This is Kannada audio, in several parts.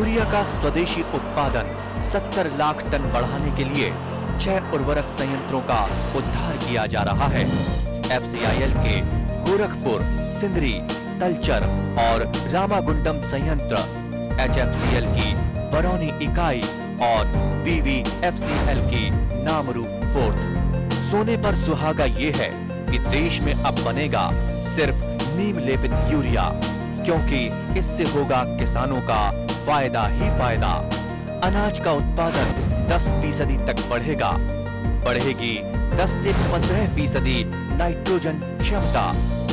यूरिया का स्वदेशी उत्पादन 70 लाख टन बढ़ाने के लिए छह उर्वरक संयंत्रों का उद्धार किया जा रहा है एफसीआईएल के गोरखपुर सिंदरी तलचर और रामागुंडम संयंत्र एचएफसीएल की बरौनी इकाई और बीवीएफसीएल की नामरू फोर्थ सोने पर सुहागा ये है कि देश में अब बनेगा सिर्फ नीम लेपित यूरिया क्योंकि इससे होगा किसानों का फायदा ही फायदा अनाज का उत्पादन 10 फीसदी तक बढ़ेगा बढ़ेगी 10 से 15 फीसदी नाइट्रोजन क्षमता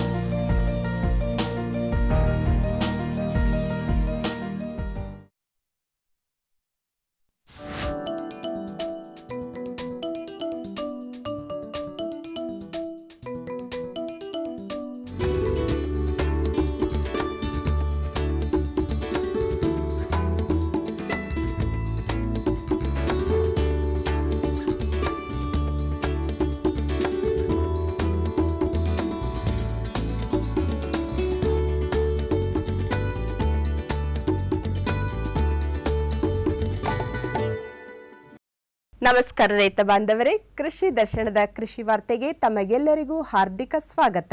ನಮಸ್ಕಾರ ರೈತ ಬಾಂಧವರೇ ಕೃಷಿ ದರ್ಶನದ ಕೃಷಿ ವಾರ್ತೆಗೆ ತಮಗೆಲ್ಲರಿಗೂ ಹಾರ್ದಿಕ ಸ್ವಾಗತ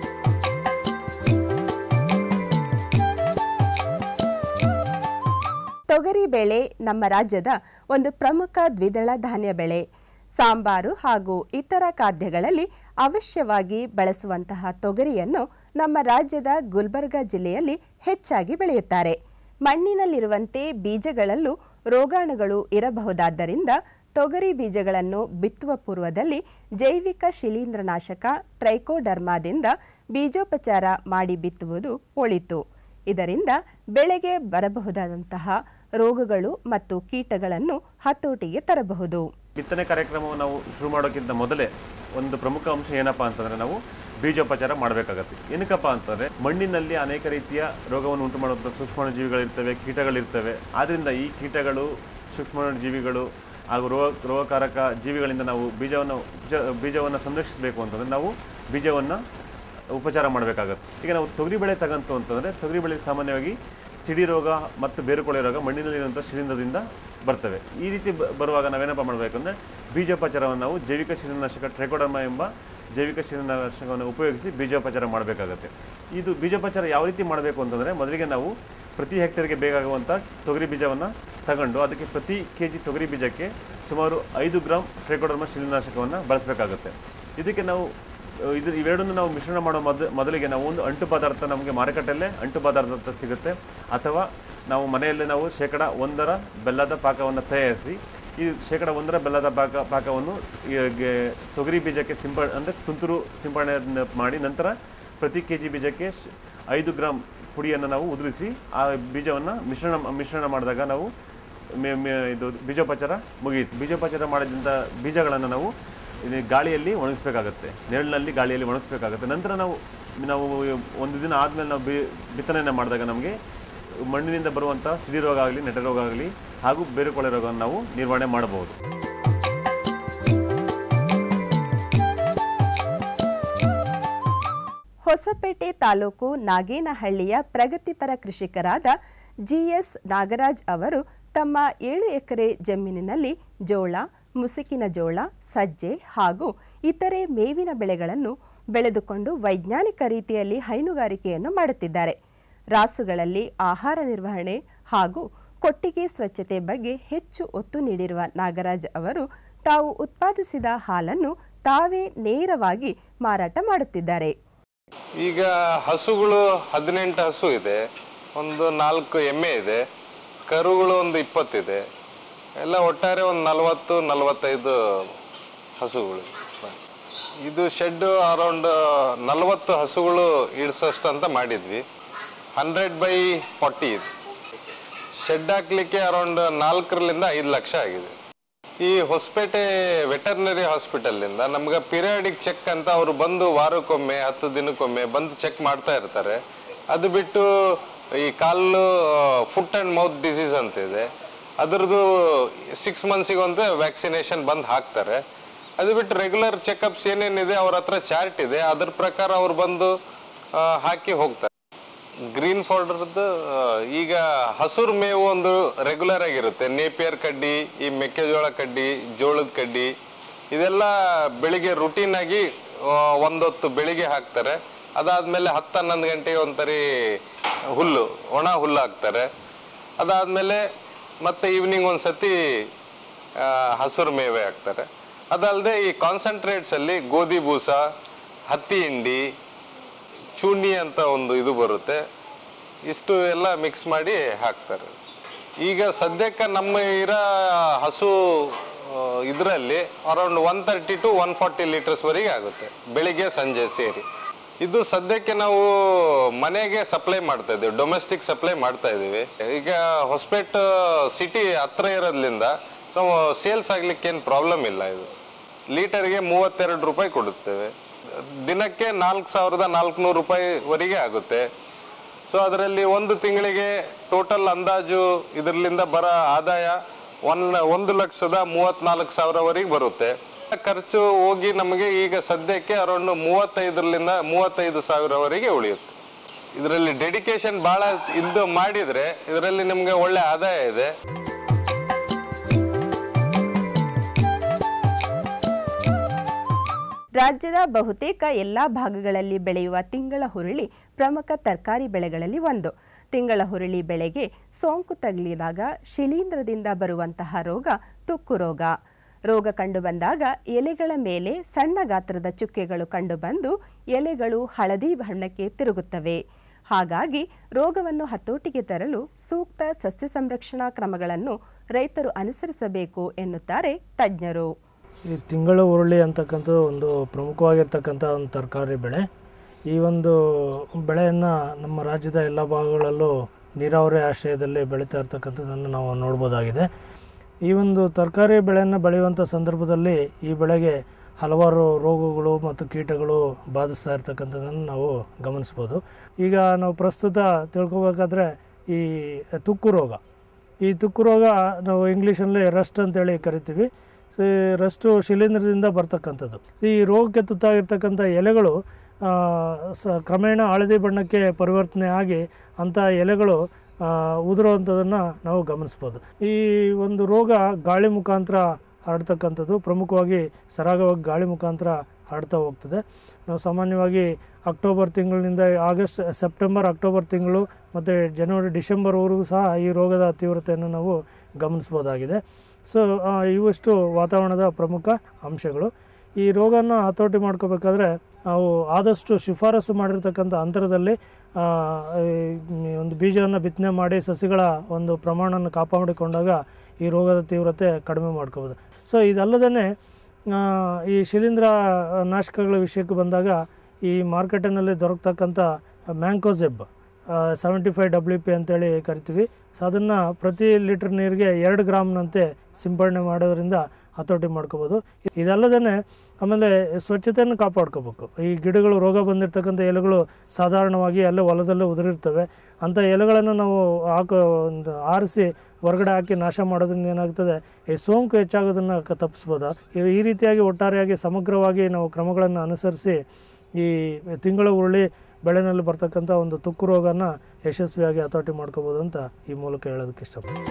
ತೊಗರಿ ಬೆಳೆ ನಮ್ಮ ರಾಜ್ಯದ ಒಂದು ಪ್ರಮುಖ ದ್ವಿದಳ ಧಾನ್ಯ ಬೆಳೆ ಸಾಂಬಾರು ಹಾಗೂ ಇತರ ಖಾದ್ಯಗಳಲ್ಲಿ ಅವಶ್ಯವಾಗಿ ಬಳಸುವಂತಹ ತೊಗರಿಯನ್ನು ನಮ್ಮ ರಾಜ್ಯದ ಗುಲ್ಬರ್ಗ ಜಿಲ್ಲೆಯಲ್ಲಿ ಹೆಚ್ಚಾಗಿ ಬೆಳೆಯುತ್ತಾರೆ ಮಣ್ಣಿನಲ್ಲಿರುವಂತೆ ಬೀಜಗಳಲ್ಲೂ ರೋಗಾಣುಗಳು ಇರಬಹುದಾದ್ದರಿಂದ ತೊಗರಿ ಬೀಜಗಳನ್ನು ಬಿತ್ತುವ ಪೂರ್ವದಲ್ಲಿ ಜೈವಿಕ ಶಿಲೀಂಧ್ರನಾಶಕ ಟ್ರೈಕೋಡರ್ಮಾದಿಂದ ಬೀಜೋಪಚಾರ ಮಾಡಿ ಬಿತ್ತುವುದು ಒಳಿತು ಇದರಿಂದ ಬೆಳೆಗೆ ಬರಬಹುದಾದಂತಹ ರೋಗಗಳು ಮತ್ತು ಕೀಟಗಳನ್ನು ಹತೋಟಿಗೆ ತರಬಹುದು ಬಿತ್ತನೆ ಕಾರ್ಯಕ್ರಮವನ್ನು ನಾವು ಶುರು ಮಾಡೋಕ್ಕಿಂತ ಮೊದಲೇ ಒಂದು ಪ್ರಮುಖ ಅಂಶ ಏನಪ್ಪಾ ಅಂತಂದ್ರೆ ನಾವು ಬೀಜೋಪಚಾರ ಮಾಡಬೇಕಾಗತ್ತೆ ಏನಕ್ಕಪ್ಪ ಅಂತಂದ್ರೆ ಮಣ್ಣಿನಲ್ಲಿ ಅನೇಕ ರೀತಿಯ ರೋಗವನ್ನು ಉಂಟು ಮಾಡುವಂಥ ಸೂಕ್ಷ್ಮಾಣುಜೀವಿಗಳಿರ್ತವೆ ಕೀಟಗಳಿರ್ತವೆ ಆದ್ರಿಂದ ಈ ಕೀಟಗಳು ಸೂಕ್ಷ್ಮಾಣುಜೀವಿಗಳು ಹಾಗೂ ರೋಗ ರೋಗಕಾರಕ ಜೀವಿಗಳಿಂದ ನಾವು ಬೀಜವನ್ನು ಬೀಜ- ಬೀಜವನ್ನು ಸಂರಕ್ಷಿಸಬೇಕು ಅಂತಂದ್ರೆ ನಾವು ಬೀಜವನ್ನು ಉಪಚಾರ ಮಾಡಬೇಕಾಗತ್ತೆ ಈಗ ನಾವು ತೊಗರಿ ಬೆಳೆ ತಗಂತು ಅಂತಂದರೆ ತೊಗರಿ ಬೆಳೆ ಸಾಮಾನ್ಯವಾಗಿ ಸಿಡಿ ರೋಗ ಮತ್ತು ಬೇರುಕೊಳೆ ರೋಗ ಮಣ್ಣಿನಲ್ಲಿರುವಂಥ ಶಿಲೀಂಧ್ರದಿಂದ ಬರ್ತವೆ ಈ ರೀತಿ ಬ- ಬರುವಾಗ ನಾವೇನಪ್ಪ ಮಾಡಬೇಕಂದ್ರೆ ಬೀಜೋಪಚಾರವನ್ನು ನಾವು ಜೈವಿಕ ಶಿಲೀಂಧ್ರನಾಶಕ ಟ್ರೆಕೋಡರ್ಮ ಎಂಬ ಜೈವಿಕ ಶಿಲೀಂಧ್ರನಾಶಕವನ್ನು ಉಪಯೋಗಿಸಿ ಬೀಜೋಪಚಾರ ಮಾಡಬೇಕಾಗತ್ತೆ ಇದು ಬೀಜೋಪಚಾರ ಯಾವ ರೀತಿ ಮಾಡಬೇಕು ಅಂತಂದರೆ ಮೊದಲಿಗೆ ನಾವು ಪ್ರತಿ ಹೆಕ್ಟೇರ್ಗೆ ಬೇಕಾಗುವಂಥ ತೊಗರಿ ಬೀಜವನ್ನು ತಗೊಂಡು ಅದಕ್ಕೆ ಪ್ರತಿ ಕೆ ಜಿ ತೊಗರಿ ಬೀಜಕ್ಕೆ ಸುಮಾರು ಐದು ಗ್ರಾಮ್ ಟ್ರೆಕೋಡರ್ಮ ಶಿಲೀಂಧ್ರನಾಶಕವನ್ನು ಬಳಸಬೇಕಾಗುತ್ತೆ ಇದಕ್ಕೆ ನಾವು ಅಹ್ ಇದು ಇವೆರಡನ್ನು ನಾವು ಮಿಶ್ರಣ ಮಾಡೋ ಮೊದ ಮೊದಲಿಗೆ ನಾವು ಒಂದು ಅಂಟು ಪದಾರ್ಥ ನಮಗೆ ಮಾರುಕಟ್ಟೆಯಲ್ಲೇ ಅಂಟು ಪದಾರ್ಥ ಅಂತ ಸಿಗುತ್ತೆ ಅಥವಾ ನಾವು ಮನೆಯಲ್ಲೇ ನಾವು ಶೇಕಡ ಒಂದರ ಬೆಲ್ಲದ ಪಾಕವನ್ನು ತಯಾರಿಸಿ ಈ ಶೇಕಡ ಒಂದರ ಬೆಲ್ಲದ ಪಾಕ ಪಾಕವನ್ನು ಈ ಗೆ- ತೊಗರಿ ಬೀಜಕ್ಕೆ ಸಿಂಪ ಅಂದರೆ ತುಂತುರು ಸಿಂಪಡಣೆ ಮಾಡಿ ನಂತರ ಪ್ರತಿ ಕೆ ಜಿ ಬೀಜಕ್ಕೆ ಶ್- ಐದು ಗ್ರಾಮ್ ಪುಡಿಯನ್ನು ನಾವು ಉದುರಿಸಿ ಆ ಬೀಜವನ್ನು ಮಿಶ್ರಣ ಮಿಶ್ರಣ ಮಾಡಿದಾಗ ನಾವು ಮೆ- ಮೆ- ಇದು ಬೀಜೋಪಚಾರ ಮುಗಿಯಿತು ಬೀಜೋಪಚಾರ ಮಾಡಿದಂಥ ಬೀಜಗಳನ್ನು ನಾವು ಇದು ಗಾಳಿಯಲ್ಲಿ ಒಣಗಿಸ್ಬೇಕಾಗತ್ತೆ ನೆರಳಿನಲ್ಲಿ ಗಾಳಿಯಲ್ಲಿ ಒಣಗಿಸ್ಬೇಕಾಗತ್ತೆ ನಂತರ ನಾವು ನಾವು ಒಂದು ದಿನ ಆದಮೇಲೆ ನಾವು ಬಿ ಬಿತ್ತನೆಯನ್ನು ಮಾಡಿದಾಗ ನಮಗೆ ಮಣ್ಣಿನಿಂದ ಬರುವಂಥ ಸಿಡಿ ರೋಗ ಆಗಲಿ ನೆಟ ರೋಗ ಆಗಲಿ ಹಾಗೂ ಬೇರುಕೊಳೆ ರೋಗವನ್ನು ನಾವು ನಿರ್ವಹಣೆ ಮಾಡಬಹುದು ಹೊಸಪೇಟೆ ತಾಲೂಕು ನಾಗೇನಹಳ್ಳಿಯ ಪ್ರಗತಿಪರ ಕೃಷಿಕರಾದ ಜಿಎಸ್ ನಾಗರಾಜ್ ಅವರು ತಮ್ಮ ಏಳು ಎಕರೆ ಜಮೀನಿನಲ್ಲಿ ಜೋಳ ಮುಸುಕಿನ ಜೋಳ ಸಜ್ಜೆ ಹಾಗೂ ಇತರೆ ಮೇವಿನ ಬೆಳೆಗಳನ್ನು ಬೆಳೆದುಕೊಂಡು ವೈಜ್ಞಾನಿಕ ರೀತಿಯಲ್ಲಿ ಹೈನುಗಾರಿಕೆಯನ್ನು ಮಾಡುತ್ತಿದ್ದಾರೆ ರಾಸುಗಳಲ್ಲಿ ಆಹಾರ ನಿರ್ವಹಣೆ ಹಾಗೂ ಕೊಟ್ಟಿಗೆ ಸ್ವಚ್ಛತೆ ಬಗ್ಗೆ ಹೆಚ್ಚು ಒತ್ತು ನೀಡಿರುವ ನಾಗರಾಜ್ ಅವರು ತಾವು ಉತ್ಪಾದಿಸಿದ ಹಾಲನ್ನು ತಾವೇ ನೇರವಾಗಿ ಮಾರಾಟ ಮಾಡುತ್ತಿದ್ದಾರೆ ಈಗ ಹಸುಗಳು ಹದಿನೆಂಟು ಹಸು ಇದೆ ಒಂದು ನಾಲ್ಕು ಎಮ್ಮೆ ಇದೆ ಕರುಗಳು ಒಂದು ಇಪ್ಪತ್ತಿದೆ ಎಲ್ಲ ಒಟ್ಟಾರೆ ಒಂದು ನಲವತ್ತು ನಲವತ್ತೈದು ಹಸುಗಳು ಇದು ಶೆಡ್ ಅರೌಂಡ್ ನಲವತ್ತು ಹಸುಗಳು ಇಳಿಸೋಷ್ಟು ಅಂತ ಮಾಡಿದ್ವಿ ಹಂಡ್ರೆಡ್ ಬೈ ಫಾರ್ಟಿ ಇದೆ ಶೆಡ್ ಹಾಕ್ಲಿಕ್ಕೆ ಅರೌಂಡ್ ನಾಲ್ಕರಿಂದ ಐದು ಲಕ್ಷ ಆಗಿದೆ ಈ ಹೊಸಪೇಟೆ ವೆಟರ್ನರಿ ಹಾಸ್ಪಿಟಲ್ಲಿಂದ ನಮ್ಗೆ ಪಿರಿಯಾಡಿಕ್ ಚೆಕ್ ಅಂತ ಅವರು ಬಂದು ವಾರಕ್ಕೊಮ್ಮೆ ಹತ್ತು ದಿನಕ್ಕೊಮ್ಮೆ ಬಂದು ಚೆಕ್ ಮಾಡ್ತಾ ಇರ್ತಾರೆ ಅದು ಬಿಟ್ಟು ಈ ಕಾಲು ಫುಟ್ ಆ್ಯಂಡ್ ಮೌತ್ ಡಿಸೀಸ್ ಅಂತ ಇದೆ ಅದರದ್ದು ಸಿಕ್ಸ್ ಮಂತ್ಸಿಗೆ ಒಂದು ವ್ಯಾಕ್ಸಿನೇಷನ್ ಬಂದು ಹಾಕ್ತಾರೆ ಅದು ಬಿಟ್ಟು ರೆಗ್ಯುಲರ್ ಚೆಕಪ್ಸ್ ಏನೇನಿದೆ ಅವ್ರ ಹತ್ರ ಚಾರ್ಟ್ ಇದೆ ಅದ್ರ ಪ್ರಕಾರ ಅವ್ರು ಬಂದು ಆ, ಹಾಕಿ ಹೋಗ್ತಾರೆ ಗ್ರೀನ್ ಪೌಡರ್ದು ಈಗ ಹಸುರು ಮೇವು ಒಂದು ರೆಗ್ಯುಲರ್ ಆಗಿರುತ್ತೆ ನೇಪಿಯರ್ ಕಡ್ಡಿ ಈ ಮೆಕ್ಕೆಜೋಳ ಕಡ್ಡಿ ಜೋಳದ ಕಡ್ಡಿ ಇದೆಲ್ಲ ಬೆಳಿಗ್ಗೆ ರುಟೀನ್ ಆಗಿ ಆ, ಒಂದೊತ್ತು ಬೆಳಿಗ್ಗೆ ಹಾಕ್ತಾರೆ ಅದಾದ್ಮೇಲೆ ಹತ್ತು ಹನ್ನೊಂದು ಗಂಟೆಗೆ ಒಂದ್ಸರಿ ಹುಲ್ಲು ಒಣ ಹುಲ್ಲು ಹಾಕ್ತಾರೆ ಅದಾದ್ಮೇಲೆ ಮತ್ತೆ ಈವ್ನಿಂಗ್ ಒಂದ್ಸತಿ ಆ, ಹಸುರು ಮೇವೆ ಹಾಕ್ತಾರೆ ಅದಲ್ಲದೆ ಈ ಕಾನ್ಸಂಟ್ರೇಟ್ಸ್ ಅಲ್ಲಿ ಗೋಧಿ ಬೂಸ ಹತ್ತಿ ಹಿಂಡಿ ಚೂನಿ ಅಂತ ಒಂದು ಇದು ಬರುತ್ತೆ ಇಷ್ಟು ಎಲ್ಲ ಮಿಕ್ಸ್ ಮಾಡಿ ಹಾಕ್ತಾರೆ ಈಗ ಸದ್ಯಕ್ಕೆ ನಮ್ಮ ಇರೋ ಹಸು ಇದರಲ್ಲಿ around one thirty two one forty ಲೀಟರ್ಸ್ವರೆಗೆ ಆಗುತ್ತೆ ಬೆಳಿಗ್ಗೆ ಸಂಜೆ ಸೇರಿ ಇದು ಸದ್ಯಕ್ಕೆ ನಾವು ಮನೆಗೆ ಸಪ್ಲೈ ಮಾಡ್ತಾ ಇದ್ದೀವಿ ಡೊಮೆಸ್ಟಿಕ್ ಸಪ್ಲೈ ಮಾಡ್ತಾ ಇದ್ದೀವಿ ಈಗ ಹೊಸಪೇಟ್ ಸಿಟಿ ಹತ್ರ ಇರೋದ್ರಿಂದ ಸೊ ಸೇಲ್ಸ್ ಆಗ್ಲಿಕ್ಕೆ ಏನು ಪ್ರಾಬ್ಲಮ್ ಇಲ್ಲ ಇದು ಲೀಟರ್ಗೆ ಮೂವತ್ತೆರಡು ರೂಪಾಯಿ ಕೊಡುತ್ತೇವೆ ದಿನಕ್ಕೆ ನಾಲ್ಕು ಸಾವಿರದ ನಾಲ್ಕುನೂರು ರೂಪಾಯಿವರೆಗೆ ಆಗುತ್ತೆ ಸೊ ಅದರಲ್ಲಿ ಒಂದು ತಿಂಗಳಿಗೆ ಟೋಟಲ್ ಅಂದಾಜು ಇದರಿಂದ ಬರೋ ಆದಾಯ ಒನ್ ಒಂದು ಲಕ್ಷದ ಮೂವತ್ನಾಲ್ಕು ಸಾವಿರವರೆಗೆ ಬರುತ್ತೆ ಖರ್ಚು ಹೋಗಿ ನಮಗೆ ಈಗ ಸದ್ಯಕ್ಕೆ ಅರೌಂಡ್ ಮೂವತ್ತೈದರಿಂದ ಮೂವತ್ತೈದು ಸಾವಿರವರೆಗೆ ಉಳಿಯುತ್ತೆ ಇದರಲ್ಲಿ ಡೆಡಿಕೇಶನ್ ಭಾಳ ಇದು ಮಾಡಿದರೆ ಇದರಲ್ಲಿ ನಿಮಗೆ ಒಳ್ಳೆ ಆದಾಯ ಇದೆ ರಾಜ್ಯದ ಬಹುತೇಕ ಎಲ್ಲ ಭಾಗಗಳಲ್ಲಿ ಬೆಳೆಯುವ ತಿಂಗಳ ಹುರುಳಿ ಪ್ರಮುಖ ತರಕಾರಿ ಬೆಳೆಗಳಲ್ಲಿ ಒಂದು ತಿಂಗಳ ಹುರುಳಿ ಬೆಳೆಗೆ ಸೋಂಕು ತಗುಲಿದಾಗ ಶಿಲೀಂಧ್ರದಿಂದ ಬರುವಂತಹ ರೋಗ ತುಕ್ಕು ರೋಗ ರೋಗ ಕಂಡುಬಂದಾಗ ಎಲೆಗಳ ಮೇಲೆ ಸಣ್ಣ ಗಾತ್ರದ ಚುಕ್ಕೆಗಳು ಕಂಡುಬಂದು ಎಲೆಗಳು ಹಳದಿ ಬಣ್ಣಕ್ಕೆ ತಿರುಗುತ್ತವೆ ಹಾಗಾಗಿ ರೋಗವನ್ನು ಹತೋಟಿಗೆ ತರಲು ಸೂಕ್ತ ಸಸ್ಯ ಸಂರಕ್ಷಣಾ ಕ್ರಮಗಳನ್ನು ರೈತರು ಅನುಸರಿಸಬೇಕು ಎನ್ನುತ್ತಾರೆ ತಜ್ಞರು ಈ ತಿಂಗಳು ಹುರುಳಿ ಅಂತಕ್ಕಂಥದ್ದು ಒಂದು ಪ್ರಮುಖವಾಗಿರ್ತಕ್ಕಂಥ ಒಂದು ತರಕಾರಿ ಬೆಳೆ ಈ ಒಂದು ಬೆಳೆಯನ್ನು ನಮ್ಮ ರಾಜ್ಯದ ಎಲ್ಲ ಭಾಗಗಳಲ್ಲೂ ನೀರಾವರಿ ಆಶ್ರಯದಲ್ಲಿ ಬೆಳೀತಾ ಇರ್ತಕ್ಕಂಥದ್ದನ್ನು ನಾವು ನೋಡ್ಬೋದಾಗಿದೆ ಈ ಒಂದು ತರಕಾರಿ ಬೆಳೆಯನ್ನು ಬೆಳೆಯುವಂಥ ಸಂದರ್ಭದಲ್ಲಿ ಈ ಬೆಳೆಗೆ ಹಲವಾರು ರೋಗಗಳು ಮತ್ತು ಕೀಟಗಳು ಬಾಧಿಸ್ತಾ ಇರ್ತಕ್ಕಂಥದ್ದನ್ನು ನಾವು ಗಮನಿಸ್ಬೋದು ಈಗ ನಾವು ಪ್ರಸ್ತುತ ತಿಳ್ಕೊಬೇಕಾದ್ರೆ ಈ ತುಕ್ಕು ರೋಗ ಈ ತುಕ್ಕು ರೋಗ ನಾವು ಇಂಗ್ಲೀಷಲ್ಲಿ ರಸ್ಟ್ ಅಂತೇಳಿ ಕರಿತೀವಿ ಸೊ ಈ ರಸ್ಟು ಶಿಲೀಂಧ್ರದಿಂದ ಬರ್ತಕ್ಕಂಥದ್ದು ಈ ರೋಗಕ್ಕೆ ತುತ್ತಾಗಿರ್ತಕ್ಕಂಥ ಎಲೆಗಳು ಆ, ಸ ಕ್ರಮೇಣ ಹಳದಿ ಬಣ್ಣಕ್ಕೆ ಪರಿವರ್ತನೆ ಆಗಿ ಅಂಥ ಎಲೆಗಳು ಆ, ಉದುರುವಂಥದ್ದನ್ನು ನಾವು ಗಮನಿಸ್ಬೋದು ಈ ಒಂದು ರೋಗ ಗಾಳಿ ಮುಖಾಂತರ ಹರಡ್ತಕ್ಕಂಥದ್ದು ಪ್ರಮುಖವಾಗಿ ಸರಾಗವಾಗಿ ಗಾಳಿ ಮುಖಾಂತರ ಹರಡ್ತಾ ಹೋಗ್ತದೆ ನಾವು ಸಾಮಾನ್ಯವಾಗಿ ಅಕ್ಟೋಬರ್ ತಿಂಗಳಿನಿಂದ ಆಗಸ್ಟ್ ಸೆಪ್ಟೆಂಬರ್ ಅಕ್ಟೋಬರ್ ತಿಂಗಳು ಮತ್ತು ಜನವರಿ ಡಿಸೆಂಬರ್ವರೆಗೂ ಸಹ ಈ ರೋಗದ ತೀವ್ರತೆಯನ್ನು ನಾವು ಗಮನಿಸ್ಬೋದಾಗಿದೆ ಸೊ ಆ, ಇವಿಷ್ಟು ವಾತಾವರಣದ ಪ್ರಮುಖ ಅಂಶಗಳು ಈ ರೋಗನ ಹತೋಟಿ ಮಾಡ್ಕೋಬೇಕಾದ್ರೆ ನಾವು ಆದಷ್ಟು ಶಿಫಾರಸು ಮಾಡಿರ್ತಕ್ಕಂಥ ಅಂತರದಲ್ಲಿ ಆ, ಈ ಒಂದು ಬೀಜವನ್ನು ಬಿತ್ತನೆ ಮಾಡಿ ಸಸಿಗಳ ಒಂದು ಪ್ರಮಾಣವನ್ನು ಕಾಪಾಡಿಕೊಂಡಾಗ ಈ ರೋಗದ ತೀವ್ರತೆ ಕಡಿಮೆ ಮಾಡ್ಕೋಬೋದು ಸೊ ಇದಲ್ಲದೇ ಈ ಶಿಲೀಂಧ್ರ ನಾಶಕಗಳ ವಿಷಯಕ್ಕೆ ಬಂದಾಗ ಈ ಮಾರ್ಕೆಟಿನಲ್ಲಿ ದೊರಕತಕ್ಕಂಥ mancozeb seventy five W P ಅಂತೇಳಿ ಕರಿತೀವಿ ಸೊ ಅದನ್ನು ಪ್ರತಿ ಲೀಟ್ರ್ ನೀರಿಗೆ ಎರಡು ಗ್ರಾಮ್ನಂತೆ ಸಿಂಪಡಣೆ ಮಾಡೋದ್ರಿಂದ ಹತೋಟಿ ಮಾಡ್ಕೋಬೋದು ಇದಲ್ಲದೇ ಆಮೇಲೆ ಸ್ವಚ್ಛತೆಯನ್ನು ಕಾಪಾಡ್ಕೋಬೇಕು ಈ ಗಿಡಗಳು ರೋಗ ಬಂದಿರತಕ್ಕಂಥ ಎಲೆಗಳು ಸಾಧಾರಣವಾಗಿ ಅಲ್ಲೇ ಹೊಲದಲ್ಲೇ ಉದುರಿರ್ತವೆ ಅಂಥ ಎಲೆಗಳನ್ನು ನಾವು ಹಾಕೋ ಒಂದು ಆರಿಸಿ ಹೊರಗಡೆ ಹಾಕಿ ನಾಶ ಮಾಡೋದ್ರಿಂದ ಏನಾಗ್ತದೆ ಈ ಸೋಂಕು ಹೆಚ್ಚಾಗೋದನ್ನು ಕ ತಪ್ಪಿಸ್ಬೋದ ಈ- ಈ ರೀತಿಯಾಗಿ ಒಟ್ಟಾರೆಯಾಗಿ ಸಮಗ್ರವಾಗಿ ನಾವು ಕ್ರಮಗಳನ್ನು ಅನುಸರಿಸಿ ಈ ತಿಂಗಳ ಉರುಳಿ ಬೆಳೆನಲ್ಲಿ ಬರ್ತಕ್ಕಂಥ ಒಂದು ತುಕ್ಕು ರೋಗನ ಯಶಸ್ವಿಯಾಗಿ ಹತೋಟಿ ಮಾಡ್ಕೋಬೋದು ಅಂತ ಈ ಮೂಲಕ ಹೇಳೋದಕ್ಕೆ ಇಷ್ಟಪಡ್ತೀನಿ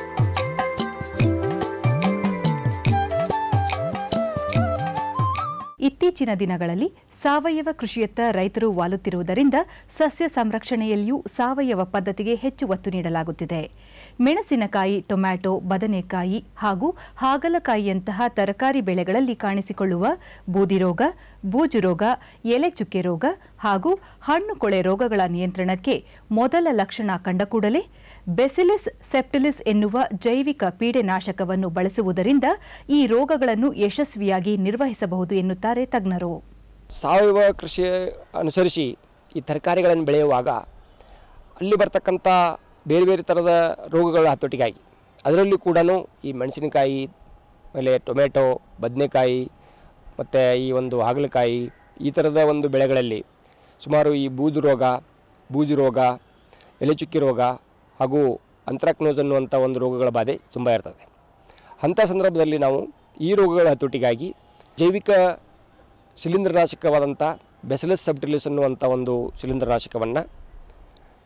ಇತ್ತೀಚಿನ ದಿನಗಳಲ್ಲಿ ಸಾವಯವ ಕೃಷಿಯತ್ತ ರೈತರು ವಾಲುತ್ತಿರುವುದರಿಂದ ಸಸ್ಯ ಸಂರಕ್ಷಣೆಯಲ್ಲಿಯೂ ಸಾವಯವ ಪದ್ಧತಿಗೆ ಹೆಚ್ಚು ಒತ್ತು ನೀಡಲಾಗುತ್ತಿದೆ ಮೆಣಸಿನಕಾಯಿ ಟೊಮ್ಯಾಟೊ ಬದನೆಕಾಯಿ ಹಾಗೂ ಹಾಗಲಕಾಯಿಯಂತಹ ತರಕಾರಿ ಬೆಳೆಗಳಲ್ಲಿ ಕಾಣಿಸಿಕೊಳ್ಳುವ ಬೂದಿ ರೋಗ ಬೂಜು ರೋಗ ಎಲೆ ಚುಕ್ಕೆ ರೋಗ ಹಾಗೂ ಹಣ್ಣು ಕೊಳೆ ರೋಗಗಳ ನಿಯಂತ್ರಣಕ್ಕೆ ಮೊದಲ ಲಕ್ಷಣ ಕಂಡ ಕೂಡಲೇ ಬೆಸಿಲಿಸ್ ಸೆಪ್ಟಿಲಿಸ್ ಎನ್ನುವ ಜೈವಿಕ ಪೀಡೆನಾಶಕವನ್ನು ಬಳಸುವುದರಿಂದ ಈ ರೋಗಗಳನ್ನು ಯಶಸ್ವಿಯಾಗಿ ನಿರ್ವಹಿಸಬಹುದು ಎನ್ನುತ್ತಾರೆ ತಜ್ಞರು ಸಾವಯವ ಕೃಷಿ ಅನುಸರಿಸಿ ಈ ತರಕಾರಿಗಳನ್ನು ಬೆಳೆಯುವಾಗ ಅಲ್ಲಿ ಬರ್ತಕ್ಕಂಥ ಬೇರೆ ಬೇರೆ ಥರದ ರೋಗಗಳ ಹತೋಟಿಗಾಗಿ ಅದರಲ್ಲೂ ಕೂಡ ಈ ಮೆಣಸಿನಕಾಯಿ ಆಮೇಲೆ ಟೊಮೆಟೊ ಬದನೆಕಾಯಿ ಮತ್ತು ಈ ಒಂದು ಹಾಗಲಕಾಯಿ ಈ ಥರದ ಒಂದು ಬೆಳೆಗಳಲ್ಲಿ ಸುಮಾರು ಈ ಬೂದು ರೋಗ ಬೂಜು ರೋಗ ಎಲೆಚುಕ್ಕಿ ರೋಗ ಹಾಗೂ ಅಂತ್ರಾಕ್ನೋಸ್ ಅನ್ನುವಂಥ ಒಂದು ರೋಗಗಳ ಬಾಧೆ ತುಂಬ ಇರ್ತದೆ ಅಂಥ ಸಂದರ್ಭದಲ್ಲಿ ನಾವು ಈ ರೋಗಗಳ ಹತೋಟಿಗಾಗಿ ಜೈವಿಕ ಶಿಲೀಂಧ್ರನಾಶಕವಾದಂಥ ಬೆಸಲಸ್ ಸಬ್ಟಿಲಿಸ್ ಅನ್ನುವಂಥ ಒಂದು ಶಿಲೀಂಧ್ರನಾಶಕವನ್ನು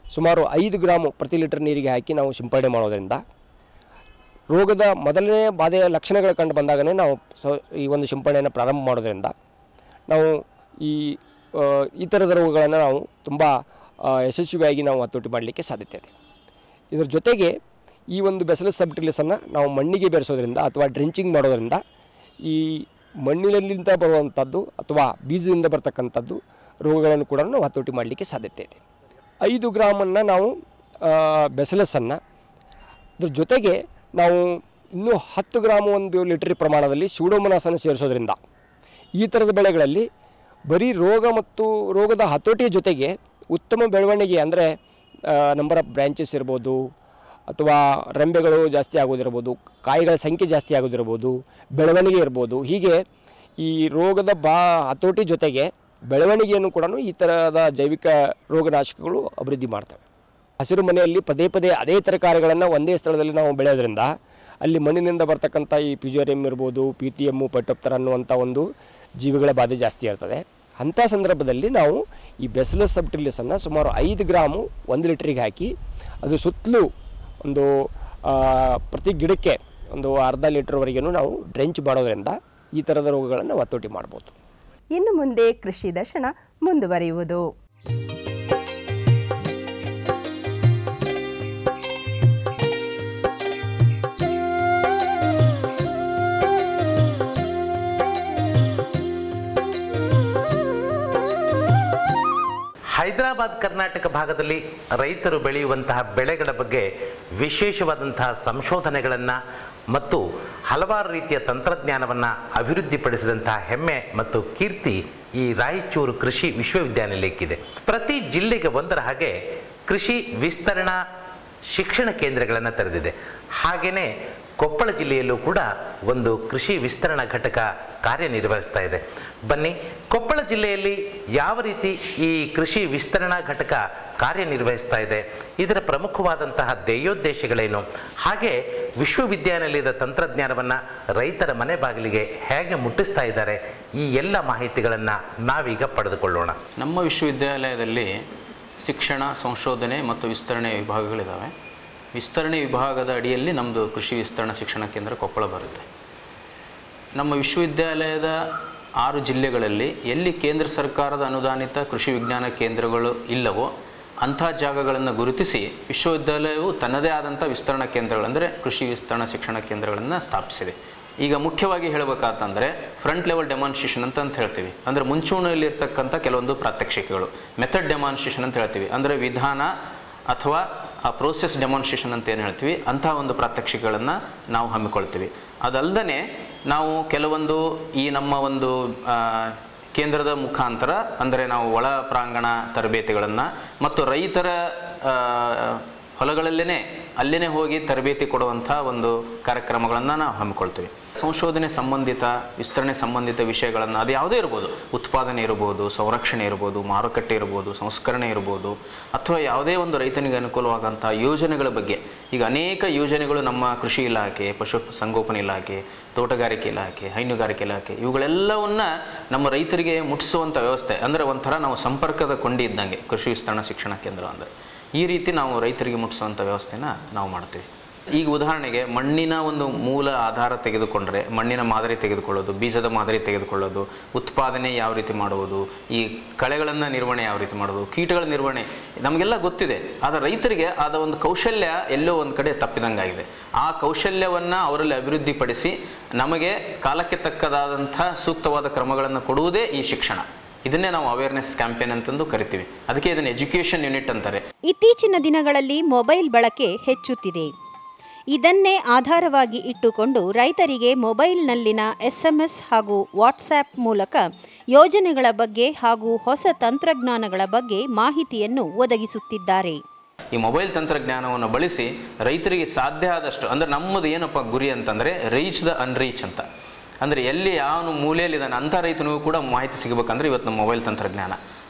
ಸುಮಾರು ಐದು ಗ್ರಾಮು ಪ್ರತಿ ಲೀಟರ್ ನೀರಿಗೆ ಹಾಕಿ ನಾವು ಸಿಂಪಡಣೆ ಮಾಡೋದರಿಂದ ರೋಗದ ಮೊದಲನೇ ಬಾಧೆಯ ಲಕ್ಷಣಗಳು ಕಂಡು ಬಂದಾಗಲೇ ನಾವು ಸೊ ಈ ಒಂದು ಸಿಂಪಡಣೆಯನ್ನು ಪ್ರಾರಂಭ ಮಾಡೋದರಿಂದ ನಾವು ಈ ಆ, ಈ ಥರದ ರೋಗಗಳನ್ನು ನಾವು ತುಂಬ ಆ, ಯಶಸ್ವಿಯಾಗಿ ನಾವು ಹತೋಟಿ ಮಾಡಲಿಕ್ಕೆ ಸಾಧ್ಯತೆ ಇದೆ ಇದರ ಜೊತೆಗೆ ಈ ಒಂದು ಬೆಸಲಸ್ ಸಬ್ಟಿಲಿಸನ್ನು ನಾವು ಮಣ್ಣಿಗೆ ಬೆರೆಸೋದ್ರಿಂದ ಅಥವಾ ಡ್ರೆಂಚಿಂಗ್ ಮಾಡೋದರಿಂದ ಈ ಮಣ್ಣಿನಲ್ಲಿಂದ ಬರುವಂಥದ್ದು ಅಥವಾ ಬೀಜದಿಂದ ಬರ್ತಕ್ಕಂಥದ್ದು ರೋಗಗಳನ್ನು ಕೂಡ ನಾವು ಹತೋಟಿ ಮಾಡಲಿಕ್ಕೆ ಸಾಧ್ಯತೆ ಇದೆ ಐದು ಗ್ರಾಮನ್ನು ನಾವು ಬೆಸಲಸನ್ನು ಇದ್ರ ಜೊತೆಗೆ ನಾವು ಇನ್ನೂ ಹತ್ತು ಗ್ರಾಮ್ ಒಂದು ಲೀಟರ್ ಪ್ರಮಾಣದಲ್ಲಿ ಸೂಡೋಮನಾಸನ ಸೇರಿಸೋದ್ರಿಂದ ಈ ಥರದ ಬೆಳೆಗಳಲ್ಲಿ ಬರೀ ರೋಗ ಮತ್ತು ರೋಗದ ಹತೋಟಿಯ ಜೊತೆಗೆ ಉತ್ತಮ ಬೆಳವಣಿಗೆ ಅಂದರೆ ನಂಬರ್ ಆಫ್ ಬ್ರ್ಯಾಂಚಸ್ ಇರ್ಬೋದು ಅಥವಾ ರೆಂಬೆಗಳು ಜಾಸ್ತಿ ಆಗೋದಿರ್ಬೋದು ಕಾಯಿಗಳ ಸಂಖ್ಯೆ ಜಾಸ್ತಿ ಆಗೋದಿರ್ಬೋದು ಬೆಳವಣಿಗೆ ಇರ್ಬೋದು ಹೀಗೆ ಈ ರೋಗದ ಬಾ ಹತೋಟಿ ಜೊತೆಗೆ ಬೆಳವಣಿಗೆಯನ್ನು ಕೂಡ ಈ ಥರದ ಜೈವಿಕ ರೋಗನಾಶಕಗಳು ಅಭಿವೃದ್ಧಿ ಮಾಡ್ತವೆ ಹಸಿರು ಮನೆಯಲ್ಲಿ ಪದೇ ಪದೇ ಅದೇ ತರಕಾರಿಗಳನ್ನು ಒಂದೇ ಸ್ಥಳದಲ್ಲಿ ನಾವು ಬೆಳೆಯೋದ್ರಿಂದ ಅಲ್ಲಿ ಮಣ್ಣಿನಿಂದ ಬರ್ತಕ್ಕಂಥ ಈ ಪಿಜೋರಿಯಂ ಇರ್ಬೋದು ಪಿ ಟಿ ಎಮ್ಮು ಪೈಟೋಪ್ತರ ಅನ್ನುವಂಥ ಒಂದು ಜೀವಿಗಳ ಬಾಧೆ ಜಾಸ್ತಿ ಇರ್ತದೆ ಅಂಥ ಸಂದರ್ಭದಲ್ಲಿ ನಾವು ಈ ಬೆಸಲಸ್ ಸಬ್ಟಿಲಿಸನ್ನು ಸುಮಾರು ಐದು ಗ್ರಾಮು ಒಂದು ಲೀಟ್ರಿಗೆ ಹಾಕಿ ಅದು ಸುತ್ತಲೂ ಒಂದು ಆ, ಪ್ರತಿ ಗಿಡಕ್ಕೆ ಒಂದು ಅರ್ಧ ಲೀಟ್ರ್ವರೆಗೂ ನಾವು ಡ್ರೆಂಚ್ ಮಾಡೋದ್ರಿಂದ ಈ ಥರದ ರೋಗಗಳನ್ನು ನಾವು ಹತೋಟಿ ಮಾಡ್ಬೋದು ಇನ್ನು ಮುಂದೆ ಕೃಷಿ ದರ್ಶನ ಮುಂದುವರಿಯುವುದು ಹೈದರಾಬಾದ್ ಕರ್ನಾಟಕ ಭಾಗದಲ್ಲಿ ರೈತರು ಬೆಳೆಯುವಂತಹ ಬೆಳೆಗಳ ಬಗ್ಗೆ ವಿಶೇಷವಾದಂತಹ ಸಂಶೋಧನೆಗಳನ್ನು ಮತ್ತು ಹಲವಾರು ರೀತಿಯ ತಂತ್ರಜ್ಞಾನವನ್ನು ಅಭಿವೃದ್ಧಿಪಡಿಸಿದಂತಹ ಹೆಮ್ಮೆ ಮತ್ತು ಕೀರ್ತಿ ಈ ರಾಯಚೂರು ಕೃಷಿ ವಿಶ್ವವಿದ್ಯಾನಿಲಯಕ್ಕಿದೆ ಪ್ರತಿ ಜಿಲ್ಲೆಗೆ ಒಂದರ ಹಾಗೆ ಕೃಷಿ ವಿಸ್ತರಣಾ ಶಿಕ್ಷಣ ಕೇಂದ್ರಗಳನ್ನು ತೆರೆದಿದೆ ಹಾಗೆಯೇ ಕೊಪ್ಪಳ ಜಿಲ್ಲೆಯಲ್ಲೂ ಕೂಡ ಒಂದು ಕೃಷಿ ವಿಸ್ತರಣಾ ಘಟಕ ಕಾರ್ಯನಿರ್ವಹಿಸ್ತಾ ಇದೆ ಬನ್ನಿ ಕೊಪ್ಪಳ ಜಿಲ್ಲೆಯಲ್ಲಿ ಯಾವ ರೀತಿ ಈ ಕೃಷಿ ವಿಸ್ತರಣಾ ಘಟಕ ಕಾರ್ಯನಿರ್ವಹಿಸ್ತಾ ಇದೆ ಇದರ ಪ್ರಮುಖವಾದಂತಹ ಧ್ಯೇಯೋದ್ದೇಶಗಳೇನು ಹಾಗೆ ವಿಶ್ವವಿದ್ಯಾನಿಲಯದ ತಂತ್ರಜ್ಞಾನವನ್ನು ರೈತರ ಮನೆ ಬಾಗಿಲಿಗೆ ಹೇಗೆ ಮುಟ್ಟಿಸ್ತಾ ಇದ್ದಾರೆ ಈ ಎಲ್ಲ ಮಾಹಿತಿಗಳನ್ನು ನಾವೀಗ ಪಡೆದುಕೊಳ್ಳೋಣ ನಮ್ಮ ವಿಶ್ವವಿದ್ಯಾಲಯದಲ್ಲಿ ಶಿಕ್ಷಣ ಸಂಶೋಧನೆ ಮತ್ತು ವಿಸ್ತರಣೆ ವಿಭಾಗಗಳಿದ್ದಾವೆ ವಿಸ್ತರಣೆ ವಿಭಾಗದ ಅಡಿಯಲ್ಲಿ ನಮ್ಮದು ಕೃಷಿ ವಿಸ್ತರಣಾ ಶಿಕ್ಷಣ ಕೇಂದ್ರ ಕೊಪ್ಪಳ ಬರುತ್ತೆ ನಮ್ಮ ವಿಶ್ವವಿದ್ಯಾಲಯದ ಆರು ಜಿಲ್ಲೆಗಳಲ್ಲಿ ಎಲ್ಲಿ ಕೇಂದ್ರ ಸರ್ಕಾರದ ಅನುದಾನಿತ ಕೃಷಿ ವಿಜ್ಞಾನ ಕೇಂದ್ರಗಳು ಇಲ್ಲವೋ ಅಂಥ ಜಾಗಗಳನ್ನು ಗುರುತಿಸಿ ವಿಶ್ವವಿದ್ಯಾಲಯವು ತನ್ನದೇ ಆದಂಥ ವಿಸ್ತರಣಾ ಕೇಂದ್ರಗಳಂದರೆ ಕೃಷಿ ವಿಸ್ತರಣಾ ಶಿಕ್ಷಣ ಕೇಂದ್ರಗಳನ್ನು ಸ್ಥಾಪಿಸಿದೆ ಈಗ ಮುಖ್ಯವಾಗಿ ಹೇಳಬೇಕಾತಂದರೆ ಫ್ರಂಟ್ ಲೆವೆಲ್ ಡೆಮಾನ್ಸ್ಟ್ರೇಷನ್ ಅಂತ ಅಂತ ಹೇಳ್ತೀವಿ ಅಂದರೆ ಮುಂಚೂಣಿಯಲ್ಲಿರ್ತಕ್ಕಂಥ ಕೆಲವೊಂದು ಪ್ರಾತ್ಯಕ್ಷಿಕೆಗಳು ಮೆಥಡ್ ಡೆಮಾನ್ಸ್ಟ್ರೇಷನ್ ಅಂತ ಹೇಳ್ತೀವಿ ಅಂದರೆ ವಿಧಾನ ಅಥವಾ ಆ ಪ್ರೋಸೆಸ್ ಡೆಮಾನ್ಸ್ಟ್ರೇಷನ್ ಅಂತ ಏನು ಹೇಳ್ತೀವಿ ಅಂತಹ ಒಂದು ಪ್ರಾತ್ಯಕ್ಷಿಕೆಗಳನ್ನು ನಾವು ಹಮ್ಮಿಕೊಳ್ತೀವಿ ಅದಲ್ಲದೆ ನಾವು ಕೆಲವೊಂದು ಈ ನಮ್ಮ ಒಂದು ಆ, ಕೇಂದ್ರದ ಮುಖಾಂತರ ಅಂದರೆ ನಾವು ಒಳ ಪ್ರಾಂಗಣ ತರಬೇತಿಗಳನ್ನು ಮತ್ತು ರೈತರ ಆ, ಹೊಲಗಳಲ್ಲೇ ಅಲ್ಲೇ ಹೋಗಿ ತರಬೇತಿ ಕೊಡುವಂಥ ಒಂದು ಕಾರ್ಯಕ್ರಮಗಳನ್ನು ನಾವು ಹಮ್ಮಿಕೊಳ್ತೀವಿ ಸಂಶೋಧನೆ ಸಂಬಂಧಿತ ವಿಸ್ತರಣೆ ಸಂಬಂಧಿತ ವಿಷಯಗಳನ್ನು ಅದು ಯಾವುದೇ ಇರ್ಬೋದು ಉತ್ಪಾದನೆ ಇರ್ಬೋದು ಸಂರಕ್ಷಣೆ ಇರ್ಬೋದು ಮಾರುಕಟ್ಟೆ ಇರ್ಬೋದು ಸಂಸ್ಕರಣೆ ಇರ್ಬೋದು ಅಥವಾ ಯಾವುದೇ ಒಂದು ರೈತನಿಗೆ ಅನುಕೂಲವಾದಂಥ ಯೋಜನೆಗಳ ಬಗ್ಗೆ ಈಗ ಅನೇಕ ಯೋಜನೆಗಳು ನಮ್ಮ ಕೃಷಿ ಇಲಾಖೆ ಪಶು ಸಂಗೋಪನೆ ಇಲಾಖೆ ತೋಟಗಾರಿಕೆ ಇಲಾಖೆ ಹೈನುಗಾರಿಕೆ ಇಲಾಖೆ ಇವುಗಳೆಲ್ಲವನ್ನ ನಮ್ಮ ರೈತರಿಗೆ ಮುಟ್ಟಿಸುವಂಥ ವ್ಯವಸ್ಥೆ ಅಂದರೆ ಒಂಥರ ನಾವು ಸಂಪರ್ಕದ ಕೊಂಡಿ ಇದ್ದಂಗೆ ಕೃಷಿ ವಿಸ್ತರಣಾ ಶಿಕ್ಷಣ ಕೇಂದ್ರ ಅಂದರೆ ಈ ರೀತಿ ನಾವು ರೈತರಿಗೆ ಮುಟ್ಟಿಸುವಂಥ ವ್ಯವಸ್ಥೆನ ನಾವು ಮಾಡ್ತೀವಿ ಈಗ ಉದಾಹರಣೆಗೆ ಮಣ್ಣಿನ ಒಂದು ಮೂಲ ಆಧಾರ ತೆಗೆದುಕೊಂಡ್ರೆ ಮಣ್ಣಿನ ಮಾದರಿ ತೆಗೆದುಕೊಳ್ಳೋದು ಬೀಜದ ಮಾದರಿ ತೆಗೆದುಕೊಳ್ಳೋದು ಉತ್ಪಾದನೆ ಯಾವ ರೀತಿ ಮಾಡುವುದು ಈ ಕಳೆಗಳನ್ನು ನಿರ್ವಹಣೆ ಯಾವ ರೀತಿ ಮಾಡೋದು ಕೀಟಗಳ ನಿರ್ವಹಣೆ ನಮಗೆಲ್ಲ ಗೊತ್ತಿದೆ ಆದರೆ ರೈತರಿಗೆ ಆದ ಒಂದು ಕೌಶಲ್ಯ ಎಲ್ಲೋ ಒಂದು ಕಡೆ ತಪ್ಪಿದಂಗಾಗಿದೆ ಆ ಕೌಶಲ್ಯವನ್ನು ಅವರಲ್ಲಿ ಅಭಿವೃದ್ಧಿಪಡಿಸಿ ನಮಗೆ ಕಾಲಕ್ಕೆ ತಕ್ಕದಾದಂಥ ಸೂಕ್ತವಾದ ಕ್ರಮಗಳನ್ನು ಕೊಡುವುದೇ ಈ ಶಿಕ್ಷಣ ಇದನ್ನೇ ನಾವು ಅವೇರ್ನೆಸ್ ಕ್ಯಾಂಪೇನ್ ಅಂತಂದು ಕರಿತೀವಿ ಅದಕ್ಕೆ ಇದನ್ನು ಎಜುಕೇಷನ್ ಯೂನಿಟ್ ಅಂತಾರೆ ಇತ್ತೀಚಿನ ದಿನಗಳಲ್ಲಿ ಮೊಬೈಲ್ ಬಳಕೆ ಹೆಚ್ಚುತ್ತಿದೆ ಇದನ್ನೇ ಆಧಾರವಾಗಿ ಇಟ್ಟುಕೊಂಡು ರೈತರಿಗೆ ಮೊಬೈಲ್ನಲ್ಲಿನ ಎಸ್ಎಂಎಸ್ ಹಾಗೂ ವಾಟ್ಸ್ಆ್ಯಪ್ ಮೂಲಕ ಯೋಜನೆಗಳ ಬಗ್ಗೆ ಹಾಗೂ ಹೊಸ ತಂತ್ರಜ್ಞಾನಗಳ ಬಗ್ಗೆ ಮಾಹಿತಿಯನ್ನು ಒದಗಿಸುತ್ತಿದ್ದಾರೆ ಈ ಮೊಬೈಲ್ ತಂತ್ರಜ್ಞಾನವನ್ನು ಬಳಸಿ ರೈತರಿಗೆ ಸಾಧ್ಯ ಆದಷ್ಟು ಅಂದರೆ ನಮ್ಮದು ಏನಪ್ಪ ಗುರಿ ಅಂತಂದರೆ ರೀಚ್ ದ ಅನ್ರೀಚ್ ಅಂತ ಅಂದರೆ ಎಲ್ಲಿ ಯಾವ ಮೂಲೆಯಲ್ಲಿದ್ದಾನೆ ಅಂಥ ರೈತನಿಗೂ ಕೂಡ ಮಾಹಿತಿ ಸಿಗಬೇಕಂದ್ರೆ ಇವತ್ತು ನಮ್ಮ ಮೊಬೈಲ್ ತಂತ್ರಜ್ಞಾನ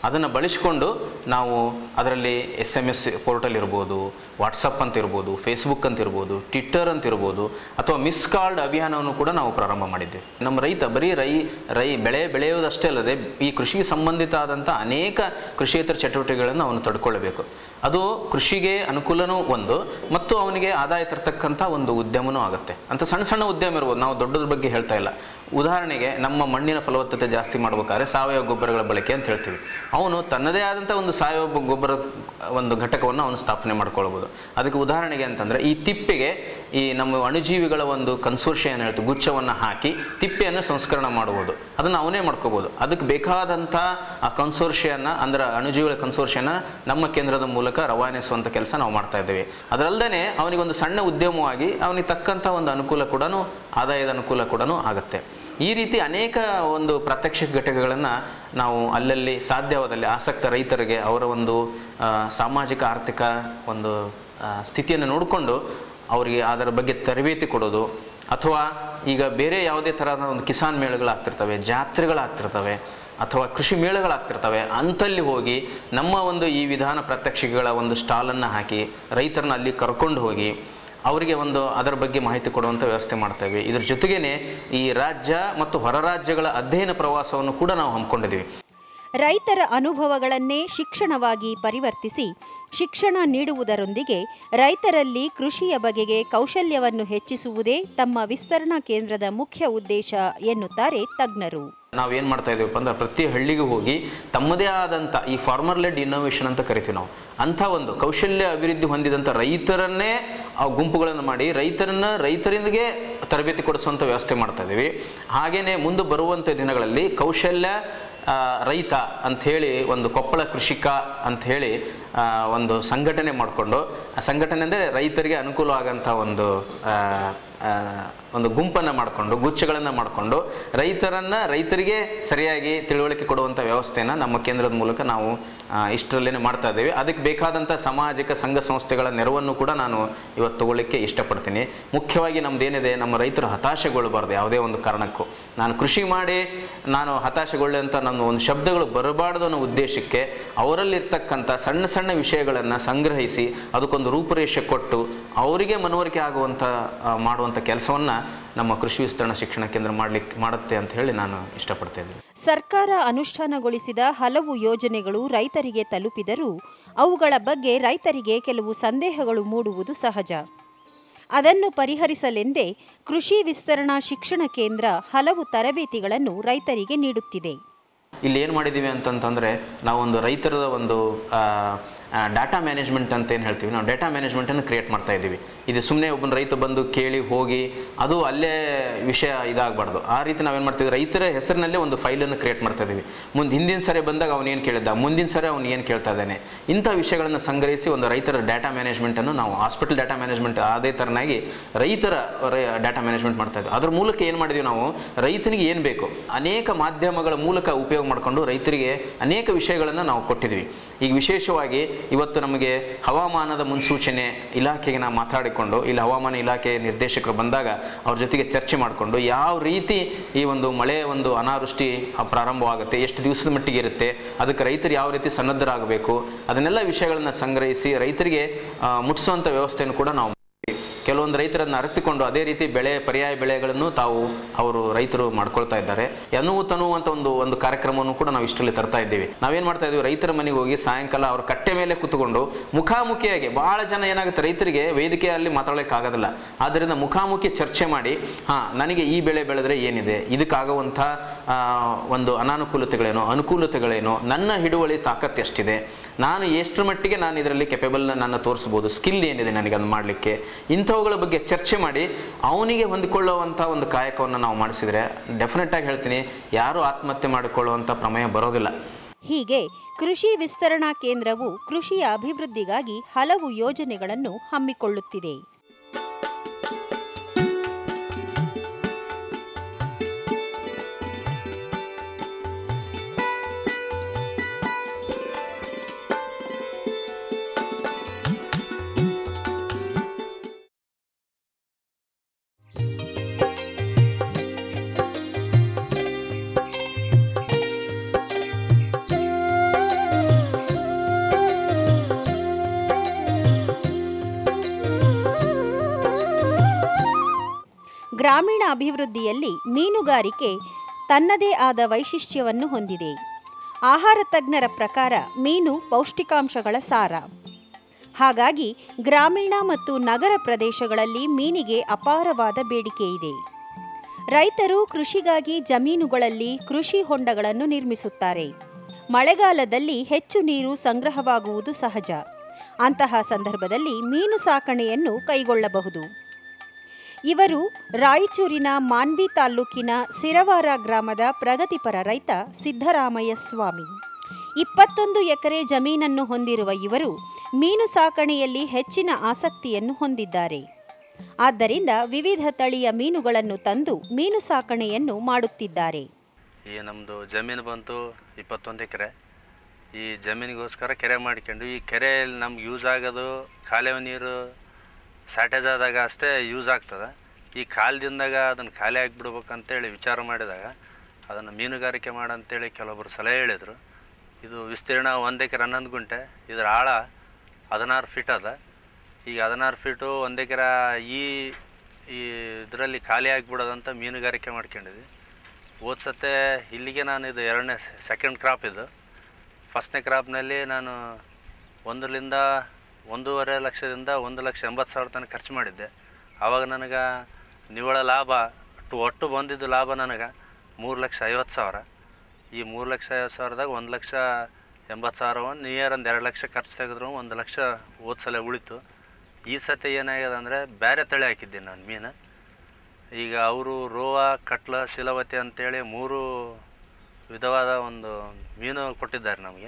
ಅದನ್ನು ಬಳಸಿಕೊಂಡು ನಾವು ಅದರಲ್ಲಿ ಎಸ್ ಎಮ್ ಎಸ್ ಪೋರ್ಟಲ್ ಇರ್ಬೋದು ವಾಟ್ಸಪ್ ಅಂತ ಇರ್ಬೋದು ಫೇಸ್ಬುಕ್ ಅಂತ ಇರ್ಬೋದು ಟ್ವಿಟ್ಟರ್ ಅಂತ ಇರ್ಬೋದು ಅಥವಾ ಮಿಸ್ ಕಾಲ್ಡ್ ಅಭಿಯಾನವನ್ನು ಕೂಡ ನಾವು ಪ್ರಾರಂಭ ಮಾಡಿದ್ದೇವೆ ನಮ್ಮ ರೈತ ಬರೀ ರೈ ರೈ ಬೆಳೆ ಬೆಳೆಯುವುದಷ್ಟೇ ಅಲ್ಲದೆ ಈ ಕೃಷಿಗೆ ಸಂಬಂಧಿತ ಆದಂಥ ಅನೇಕ ಕೃಷಿಯೇತರ ಚಟುವಟಿಕೆಗಳನ್ನು ಅವನು ತಡ್ಕೊಳ್ಳಬೇಕು ಅದು ಕೃಷಿಗೆ ಅನುಕೂಲನೂ ಒಂದು ಮತ್ತು ಅವನಿಗೆ ಆದಾಯ ತರ್ತಕ್ಕಂಥ ಒಂದು ಉದ್ಯಮನೂ ಆಗುತ್ತೆ ಅಂತ ಸಣ್ಣ ಸಣ್ಣ ಉದ್ಯಮ ಇರ್ಬೋದು ನಾವು ದೊಡ್ಡದ್ರ ಬಗ್ಗೆ ಹೇಳ್ತಾ ಇಲ್ಲ ಉದಾಹರಣೆಗೆ ನಮ್ಮ ಮಣ್ಣಿನ ಫಲವತ್ತತೆ ಜಾಸ್ತಿ ಮಾಡ್ಬೇಕಾದ್ರೆ ಸಾವಯವ ಗೊಬ್ಬರಗಳ ಬಳಕೆ ಅಂತ ಹೇಳ್ತೀವಿ ಅವನು ತನ್ನದೇ ಆದಂಥ ಒಂದು ಸಾವಯವ ಗೊಬ್ಬರ ಒಂದು ಘಟಕವನ್ನು ಅವನು ಸ್ಥಾಪನೆ ಮಾಡ್ಕೊಳ್ಬೋದು ಅದಕ್ಕೆ ಉದಾಹರಣೆಗೆ ಅಂತಂದರೆ ಈ ತಿಪ್ಪೆಗೆ ಈ ನಮ್ಮ ಅಣುಜೀವಿಗಳ ಒಂದು ಕನ್ಸೋರ್ಷಿಯ ಏನು ಹೇಳ್ತೀವಿ ಗುಚ್ಛವನ್ನು ಹಾಕಿ ತಿಪ್ಪೆಯನ್ನು ಸಂಸ್ಕರಣ ಮಾಡುವುದು ಅದನ್ನು ಅವನೇ ಮಾಡ್ಕೋಬೋದು ಅದಕ್ಕೆ ಬೇಕಾದಂಥ ಆ ಕನ್ಸೋರ್ಷಿಯನ್ನ ಅಂದ್ರೆ ಅಣುಜೀವಿಗಳ ಕನ್ಸೋರ್ಷಿಯನ್ನ ನಮ್ಮ ಕೇಂದ್ರದ ಮೂಲಕ ರವಾನಿಸುವಂಥ ಕೆಲಸ ನಾವು ಮಾಡ್ತಾ ಇದ್ದೇವೆ ಅದರಲ್ಲದೆ ಅವನಿಗೊಂದು ಸಣ್ಣ ಉದ್ಯಮವಾಗಿ ಅವನಿಗೆ ತಕ್ಕಂಥ ಒಂದು ಅನುಕೂಲ ಕೂಡ ಆದಾಯದ ಅನುಕೂಲ ಕೂಡ ಆಗುತ್ತೆ ಈ ರೀತಿ ಅನೇಕ ಒಂದು ಪ್ರಾತ್ಯಕ್ಷಿಕ ಘಟಕಗಳನ್ನು ನಾವು ಅಲ್ಲಲ್ಲಿ ಸಾಧ್ಯವಾದಲ್ಲಿ ಆಸಕ್ತ ರೈತರಿಗೆ ಅವರ ಒಂದು ಆ, ಸಾಮಾಜಿಕ ಆರ್ಥಿಕ ಒಂದು ಆ, ಸ್ಥಿತಿಯನ್ನು ನೋಡಿಕೊಂಡು ಅವರಿಗೆ ಅದರ ಬಗ್ಗೆ ತರಬೇತಿ ಕೊಡೋದು ಅಥವಾ ಈಗ ಬೇರೆ ಯಾವುದೇ ಥರದ ಒಂದು ಕಿಸಾನ್ ಮೇಳಗಳಾಗ್ತಿರ್ತವೆ ಜಾತ್ರೆಗಳಾಗ್ತಿರ್ತವೆ ಅಥವಾ ಕೃಷಿ ಮೇಳಗಳಾಗ್ತಿರ್ತವೆ ಅಂತಲ್ಲಿ ಹೋಗಿ ನಮ್ಮ ಒಂದು ಈ ವಿಧಾನ ಪ್ರಾತ್ಯಕ್ಷಿಕೆಗಳ ಒಂದು ಸ್ಟಾಲನ್ನು ಹಾಕಿ ರೈತರನ್ನ ಅಲ್ಲಿ ಕರ್ಕೊಂಡು ಹೋಗಿ ಅವರಿಗೆ ಒಂದು ಅದರ ಬಗ್ಗೆ ಮಾಹಿತಿ ಕೊಡುವಂಥ ವ್ಯವಸ್ಥೆ ಮಾಡ್ತೇವೆ ಇದ್ರ ಜೊತೆಗೇನೆ ಈ ರಾಜ್ಯ ಮತ್ತು ಹೊರ ರಾಜ್ಯಗಳ ಅಧ್ಯಯನ ಪ್ರವಾಸವನ್ನು ಕೂಡ ನಾವು ಹಮ್ಮಿಕೊಂಡಿದ್ದೀವಿ ರೈತರ ಅನುಭವಗಳನ್ನೇ ಶಿಕ್ಷಣವಾಗಿ ಪರಿವರ್ತಿಸಿ ಶಿಕ್ಷಣ ನೀಡುವುದರೊಂದಿಗೆ ರೈತರಲ್ಲಿ ಕೃಷಿಯ ಬಗೆಗೆ ಕೌಶಲ್ಯವನ್ನು ಹೆಚ್ಚಿಸುವುದೇ ತಮ್ಮ ವಿಸ್ತರಣಾ ಕೇಂದ್ರದ ಮುಖ್ಯ ಉದ್ದೇಶ ಎನ್ನುತ್ತಾರೆ ತಜ್ಞರು ನಾವೇನು ಮಾಡ್ತಾ ಇದೀವಪ್ಪ ಅಂದ್ರೆ ಪ್ರತಿ ಹಳ್ಳಿಗೆ ಹೋಗಿ ತಮ್ಮದೇ ಆದಂಥ ಈ ಫಾರ್ಮರ್ ಲೆಡ್ ಇನ್ನೋವೇಷನ್ ಅಂತ ಕರಿತೀವಿ ನಾವು ಅಂಥ ಒಂದು ಕೌಶಲ್ಯ ಅಭಿವೃದ್ಧಿ ಹೊಂದಿದಂಥ ರೈತರನ್ನೇ ಆ ಗುಂಪುಗಳನ್ನು ಮಾಡಿ ರೈತರನ್ನ ರೈತರಿಂದಗೆ ತರಬೇತಿ ಕೊಡಿಸುವಂಥ ವ್ಯವಸ್ಥೆ ಮಾಡ್ತಾ ಇದ್ದೀವಿ ಹಾಗೆಯೇ ಮುಂದೆ ಬರುವಂಥ ದಿನಗಳಲ್ಲಿ ಕೌಶಲ್ಯ ಆ, ರೈತ ಅಂಥೇಳಿ ಒಂದು ಕೊಪ್ಪಳ ಕೃಷಿಕ ಅಂಥೇಳಿ ಒಂದು ಸಂಘಟನೆ ಮಾಡಿಕೊಂಡು ಆ ಸಂಘಟನೆ ಅಂದರೆ ರೈತರಿಗೆ ಅನುಕೂಲ ಆಗಂಥ ಒಂದು ಆ, ಆ, ಒಂದು ಗುಂಪನ್ನು ಮಾಡಿಕೊಂಡು ಗುಚ್ಛಗಳನ್ನು ಮಾಡಿಕೊಂಡು ರೈತರನ್ನು ರೈತರಿಗೆ ಸರಿಯಾಗಿ ತಿಳುವಳಿಕೆ ಕೊಡುವಂಥ ವ್ಯವಸ್ಥೆಯನ್ನು ನಮ್ಮ ಕೇಂದ್ರದ ಮೂಲಕ ನಾವು ಆ, ಇಷ್ಟರಲ್ಲೇ ಮಾಡ್ತಾ ಇದ್ದೇವೆ ಅದಕ್ಕೆ ಬೇಕಾದಂಥ ಸಾಮಾಜಿಕ ಸಂಘ ಸಂಸ್ಥೆಗಳ ನೆರವನ್ನು ಕೂಡ ನಾನು ಇವತ್ತು ತಗೊಳ್ಳಿಕ್ಕೆ ಇಷ್ಟಪಡ್ತೀನಿ ಮುಖ್ಯವಾಗಿ ನಮ್ದೇನಿದೆ ನಮ್ಮ ರೈತರು ಹತಾಶೆಗೊಳ್ಳಬಾರ್ದು ಯಾವುದೇ ಒಂದು ಕಾರಣಕ್ಕೂ ನಾನು ಕೃಷಿ ಮಾಡಿ ನಾನು ಹತಾಶೆಗೊಳ್ಳೆ ಅಂತ ನನ್ನ ಒಂದು ಶಬ್ದಗಳು ಬರಬಾರ್ದು ಅನ್ನೋ ಉದ್ದೇಶಕ್ಕೆ ಅವರಲ್ಲಿರ್ತಕ್ಕಂಥ ಸಣ್ಣ ಸಣ್ಣ ವಿಷಯಗಳನ್ನು ಸಂಗ್ರಹಿಸಿ ಅದಕ್ಕೊಂದು ರೂಪುರೇಷೆ ಕೊಟ್ಟು ಅವರಿಗೆ ಮನವರಿಕೆ ಆಗುವಂಥ ಆ, ಮಾಡುವಂಥ ಕೆಲಸವನ್ನು ನಮ್ಮ ಕೃಷಿ ವಿಸ್ತರಣಾ ಶಿಕ್ಷಣ ಕೇಂದ್ರ ಮಾಡ್ಲಿಕ್ಕೆ ಮಾಡುತ್ತೆ ಅಂತ ಹೇಳಿ ನಾನು ಇಷ್ಟಪಡ್ತೇನೆ ಸರ್ಕಾರ ಅನುಷ್ಠಾನಗೊಳಿಸಿದ ಹಲವು ಯೋಜನೆಗಳು ರೈತರಿಗೆ ತಲುಪಿದರೂ ಅವುಗಳ ಬಗ್ಗೆ ರೈತರಿಗೆ ಕೆಲವು ಸಂದೇಹಗಳು ಮೂಡುವುದು ಸಹಜ ಅದನ್ನು ಪರಿಹರಿಸಲೆಂದೇ ಕೃಷಿ ವಿಸ್ತರಣಾ ಶಿಕ್ಷಣ ಕೇಂದ್ರ ಹಲವು ತರಬೇತಿಗಳನ್ನು ರೈತರಿಗೆ ನೀಡುತ್ತಿದೆ ಇಲ್ಲಿ ಏನು ಮಾಡಿದ್ದೀವಿ ಅಂತಂತಂದರೆ ನಾವೊಂದು ರೈತರ ಒಂದು ಡಾಟಾ ಮ್ಯಾನೇಜ್ಮೆಂಟ್ ಅಂತ ಏನು ಹೇಳ್ತೀವಿ ನಾವು ಡಾಟಾ ಮ್ಯಾನೇಜ್ಮೆಂಟನ್ನು ಕ್ರಿಯೇಟ್ ಮಾಡ್ತಾ ಇದ್ದೀವಿ ಇದು ಸುಮ್ಮನೆ ಒಬ್ಬನ ರೈತ ಬಂದು ಕೇಳಿ ಹೋಗಿ ಅದು ಅಲ್ಲೇ ವಿಷಯ ಇದಾಗಬಾರ್ದು ಆ ರೀತಿ ನಾವೇನು ಮಾಡ್ತೀವಿ ರೈತರ ಹೆಸರಿನಲ್ಲೇ ಒಂದು ಫೈಲನ್ನು ಕ್ರಿಯೇಟ್ ಮಾಡ್ತಾ ಇದ್ದೀವಿ ಮುಂದೆ ಹಿಂದಿನ ಸರಿ ಬಂದಾಗ ಅವನು ಏನು ಕೇಳಿದ್ದ ಮುಂದಿನ ಸರಿ ಅವನು ಏನು ಕೇಳ್ತಾ ಇದ್ದಾನೆ ಇಂಥ ವಿಷಯಗಳನ್ನು ಸಂಗ್ರಹಿಸಿ ಒಂದು ರೈತರ ಡಾಟಾ ಮ್ಯಾನೇಜ್ಮೆಂಟನ್ನು ನಾವು ಹಾಸ್ಪಿಟಲ್ ಡಾಟಾ ಮ್ಯಾನೇಜ್ಮೆಂಟ್ ಅದೇ ಥರನಾಗಿ ರೈತರ ಡಾಟಾ ಮ್ಯಾನೇಜ್ಮೆಂಟ್ ಮಾಡ್ತಾ ಇದ್ವಿ ಅದ್ರ ಮೂಲಕ ಏನು ಮಾಡಿದ್ವಿ ನಾವು ರೈತನಿಗೆ ಏನು ಬೇಕು ಅನೇಕ ಮಾಧ್ಯಮಗಳ ಮೂಲಕ ಉಪಯೋಗ ಮಾಡಿಕೊಂಡು ರೈತರಿಗೆ ಅನೇಕ ವಿಷಯಗಳನ್ನು ನಾವು ಕೊಟ್ಟಿದ್ವಿ ಈಗ ವಿಶೇಷವಾಗಿ ಇವತ್ತು ನಮಗೆ ಹವಾಮಾನದ ಮುನ್ಸೂಚನೆ ಇಲಾಖೆಗೆ ನಾವು ಮಾತಾಡಿಕೊಂಡು ಇಲ್ಲಿ ಹವಾಮಾನ ಇಲಾಖೆ ನಿರ್ದೇಶಕರು ಬಂದಾಗ ಅವ್ರ ಜೊತೆಗೆ ಚರ್ಚೆ ಮಾಡಿಕೊಂಡು ಯಾವ ರೀತಿ ಈ ಒಂದು ಮಳೆ ಒಂದು ಅನಾವೃಷ್ಟಿ ಆ, ಪ್ರಾರಂಭವಾಗುತ್ತೆ ಎಷ್ಟು ದಿವಸದ ಮಟ್ಟಿಗೆ ಇರುತ್ತೆ ಅದಕ್ಕೆ ರೈತರು ಯಾವ ರೀತಿ ಸನ್ನದ್ಧರಾಗಬೇಕು ಅದನ್ನೆಲ್ಲ ವಿಷಯಗಳನ್ನು ಸಂಗ್ರಹಿಸಿ ರೈತರಿಗೆ ಆ, ಮುಟ್ಟಿಸುವಂಥ ವ್ಯವಸ್ಥೆಯನ್ನು ಕೂಡ ನಾವು ಕೆಲವೊಂದು ರೈತರನ್ನು ಅರಿತುಕೊಂಡು ಅದೇ ರೀತಿ ಬೆಳೆ ಪರ್ಯಾಯ ಬೆಳೆಗಳನ್ನು ತಾವು ಅವರು ರೈತರು ಮಾಡ್ಕೊಳ್ತಾ ಇದ್ದಾರೆ ಎನ್ನುವು ತನು ಅಂತ ಒಂದು ಒಂದು ಕಾರ್ಯಕ್ರಮವನ್ನು ಕೂಡ ನಾವು ಇಷ್ಟರಲ್ಲಿ ತರ್ತಾ ಇದ್ದೀವಿ ನಾವೇನ್ ಮಾಡ್ತಾ ಇದೀವಿ ರೈತರ ಮನೆಗೆ ಹೋಗಿ ಸಾಯಂಕಾಲ ಅವ್ರ ಕಟ್ಟೆ ಮೇಲೆ ಕೂತ್ಕೊಂಡು ಮುಖಾಮುಖಿಯಾಗಿ ಬಹಳ ಜನ ಏನಾಗುತ್ತೆ ರೈತರಿಗೆ ವೇದಿಕೆಯಲ್ಲಿ ಮಾತಾಡಲಿಕ್ಕೆ ಆಗೋದಿಲ್ಲ ಆದ್ದರಿಂದ ಮುಖಾಮುಖಿ ಚರ್ಚೆ ಮಾಡಿ ಹಾ ನನಗೆ ಈ ಬೆಳೆ ಬೆಳೆದ್ರೆ ಏನಿದೆ ಇದಕ್ಕಾಗುವಂಥ ಆ, ಒಂದು ಅನಾನುಕೂಲತೆಗಳೇನು ಅನುಕೂಲತೆಗಳೇನು ನನ್ನ ಹಿಡುವಳಿ ತಾಕತ್ತು ಎಷ್ಟಿದೆ ನಾನು ಎಷ್ಟರ ಮಟ್ಟಿಗೆ ನಾನು ಇದರಲ್ಲಿ ಕೆಪೇಬಲ್ ನನ್ನ ತೋರಿಸ್ಬೋದು ಸ್ಕಿಲ್ ಏನಿದೆ ನನಗೆ ಅದನ್ನು ಮಾಡಲಿಕ್ಕೆ ಇಂಥವುಗಳ ಬಗ್ಗೆ ಚರ್ಚೆ ಮಾಡಿ ಅವನಿಗೆ ಹೊಂದಿಕೊಳ್ಳುವಂಥ ಒಂದು ಕಾಯಕವನ್ನು ನಾವು ಮಾಡಿಸಿದರೆ ಡೆಫಿನೆಟ್ ಆಗಿ ಹೇಳ್ತೀನಿ ಯಾರೂ ಆತ್ಮಹತ್ಯೆ ಮಾಡಿಕೊಳ್ಳುವಂಥ ಪ್ರಮೇಯ ಬರೋದಿಲ್ಲ ಹೀಗೆ ಕೃಷಿ ವಿಸ್ತರಣಾ ಕೇಂದ್ರವು ಕೃಷಿಯ ಅಭಿವೃದ್ಧಿಗಾಗಿ ಹಲವು ಯೋಜನೆಗಳನ್ನು ಹಮ್ಮಿಕೊಳ್ಳುತ್ತಿದೆ ಗ್ರಾಮೀಣ ಅಭಿವೃದ್ಧಿಯಲ್ಲಿ ಮೀನುಗಾರಿಕೆ ತನ್ನದೇ ಆದ ವೈಶಿಷ್ಟ್ಯವನ್ನು ಹೊಂದಿದೆ ಆಹಾರ ತಜ್ಞರ ಪ್ರಕಾರ ಮೀನು ಪೌಷ್ಟಿಕಾಂಶಗಳ ಸಾರ ಹಾಗಾಗಿ ಗ್ರಾಮೀಣ ಮತ್ತು ನಗರ ಪ್ರದೇಶಗಳಲ್ಲಿ ಮೀನಿಗೆ ಅಪಾರವಾದ ಬೇಡಿಕೆ ಇದೆ ರೈತರು ಕೃಷಿಗಾಗಿ ಜಮೀನುಗಳಲ್ಲಿ ಕೃಷಿ ಹೊಂಡಗಳನ್ನು ನಿರ್ಮಿಸುತ್ತಾರೆ ಮಳೆಗಾಲದಲ್ಲಿ ಹೆಚ್ಚು ನೀರು ಸಂಗ್ರಹವಾಗುವುದು ಸಹಜ ಅಂತಹ ಸಂದರ್ಭದಲ್ಲಿ ಮೀನು ಸಾಕಣೆಯನ್ನು ಕೈಗೊಳ್ಳಬಹುದು ಇವರು ರಾಯಚೂರಿನ ಮಾನ್ವಿ ತಾಲ್ಲೂಕಿನ ಸಿರವಾರ ಗ್ರಾಮದ ಪ್ರಗತಿಪರ ರೈತ ಸಿದ್ದರಾಮಯ್ಯ ಸ್ವಾಮಿ ಇಪ್ಪತ್ತೊಂದು ಎಕರೆ ಜಮೀನನ್ನು ಹೊಂದಿರುವ ಇವರು ಮೀನು ಸಾಕಣೆಯಲ್ಲಿ ಹೆಚ್ಚಿನ ಆಸಕ್ತಿಯನ್ನು ಹೊಂದಿದ್ದಾರೆ ಆದ್ದರಿಂದ ವಿವಿಧ ತಳಿಯ ಮೀನುಗಳನ್ನು ತಂದು ಮೀನು ಸಾಕಣೆಯನ್ನು ಮಾಡುತ್ತಿದ್ದಾರೆ ಈ ನಮ್ಮದು ಜಮೀನು ಬಂತು ಇಪ್ಪತ್ತೊಂದು ಎಕರೆ ಈ ಜಮೀನಿಗೋಸ್ಕರ ಕೆರೆ ಮಾಡ್ಕೊಂಡು ಈ ಕೆರೆಯಲ್ಲಿ ನಮ್ಗೆ ಯೂಸ್ ಆಗೋದು ಕಾಲುವೆ ನೀರು ಶಾರ್ಟೇಜ್ ಆದಾಗ ಅಷ್ಟೇ ಯೂಸ್ ಆಗ್ತದೆ ಈ ಕಾಲದಿಂದಾಗ ಅದನ್ನು ಖಾಲಿ ಆಗಿಬಿಡ್ಬೇಕಂತೇಳಿ ವಿಚಾರ ಮಾಡಿದಾಗ ಅದನ್ನು ಮೀನುಗಾರಿಕೆ ಮಾಡಂತೇಳಿ ಕೆಲವೊಬ್ಬರು ಸಲಹೆ ಹೇಳಿದರು ಇದು ವಿಸ್ತೀರ್ಣ ಒಂದು ಎಕರೆ ಹನ್ನೊಂದು ಗುಂಟೆ ಇದರ ಆಳ ಹದಿನಾರು ಫೀಟ್ ಅದ ಈಗ ಹದಿನಾರು ಫೀಟು ಒಂದು ಎಕರೆ ಈ ಈ ಇದರಲ್ಲಿ ಖಾಲಿ ಆಗಿಬಿಡೋದಂತ ಮೀನುಗಾರಿಕೆ ಮಾಡ್ಕೊಂಡಿದ್ವಿ ಹೋದ ಸತೆ ಇಲ್ಲಿಗೆ ನಾನು ಇದು ಎರಡನೇ ಸೆಕೆಂಡ್ ಕ್ರಾಪ್ ಇದು ಫಸ್ಟ್ನೇ ಕ್ರಾಪ್ನಲ್ಲಿ ನಾನು ಒಂದರಿಂದ ಒಂದೂವರೆ ಲಕ್ಷದಿಂದ ಒಂದು ಲಕ್ಷ ಎಂಬತ್ತು ಸಾವಿರ ತನಕ ಖರ್ಚು ಮಾಡಿದ್ದೆ ಆವಾಗ ನನಗೆ ನಿವ್ವಳ ಲಾಭ ಒಟ್ಟು ಒಟ್ಟು ಬಂದಿದ್ದು ಲಾಭ ನನಗೆ ಮೂರು ಲಕ್ಷ ಐವತ್ತು ಸಾವಿರ ಈ ಮೂರು ಲಕ್ಷ ಐವತ್ತು ಸಾವಿರದಾಗ ಒಂದು ಲಕ್ಷ ಎಂಬತ್ತು ಸಾವಿರವನ್ನು ನಿಯರ್ ಒಂದು ಎರಡು ಲಕ್ಷ ಖರ್ಚು ತೆಗೆದ್ರು ಒಂದು ಲಕ್ಷ ಹೋದ ಸಲ ಉಳಿತು ಈ ಸತಿ ಏನಾಗ್ಯದ ಅಂದರೆ ಬೇರೆ ತಳಿ ಹಾಕಿದ್ದೀನಿ ನಾನು ಮೀನು ಈಗ ಅವರು ರೋವ ಕಟ್ಲ ಶಿಲವತಿ ಅಂತೇಳಿ ಮೂರು ವಿಧವಾದ ಒಂದು ಮೀನು ಕೊಟ್ಟಿದ್ದಾರೆ ನಮಗೆ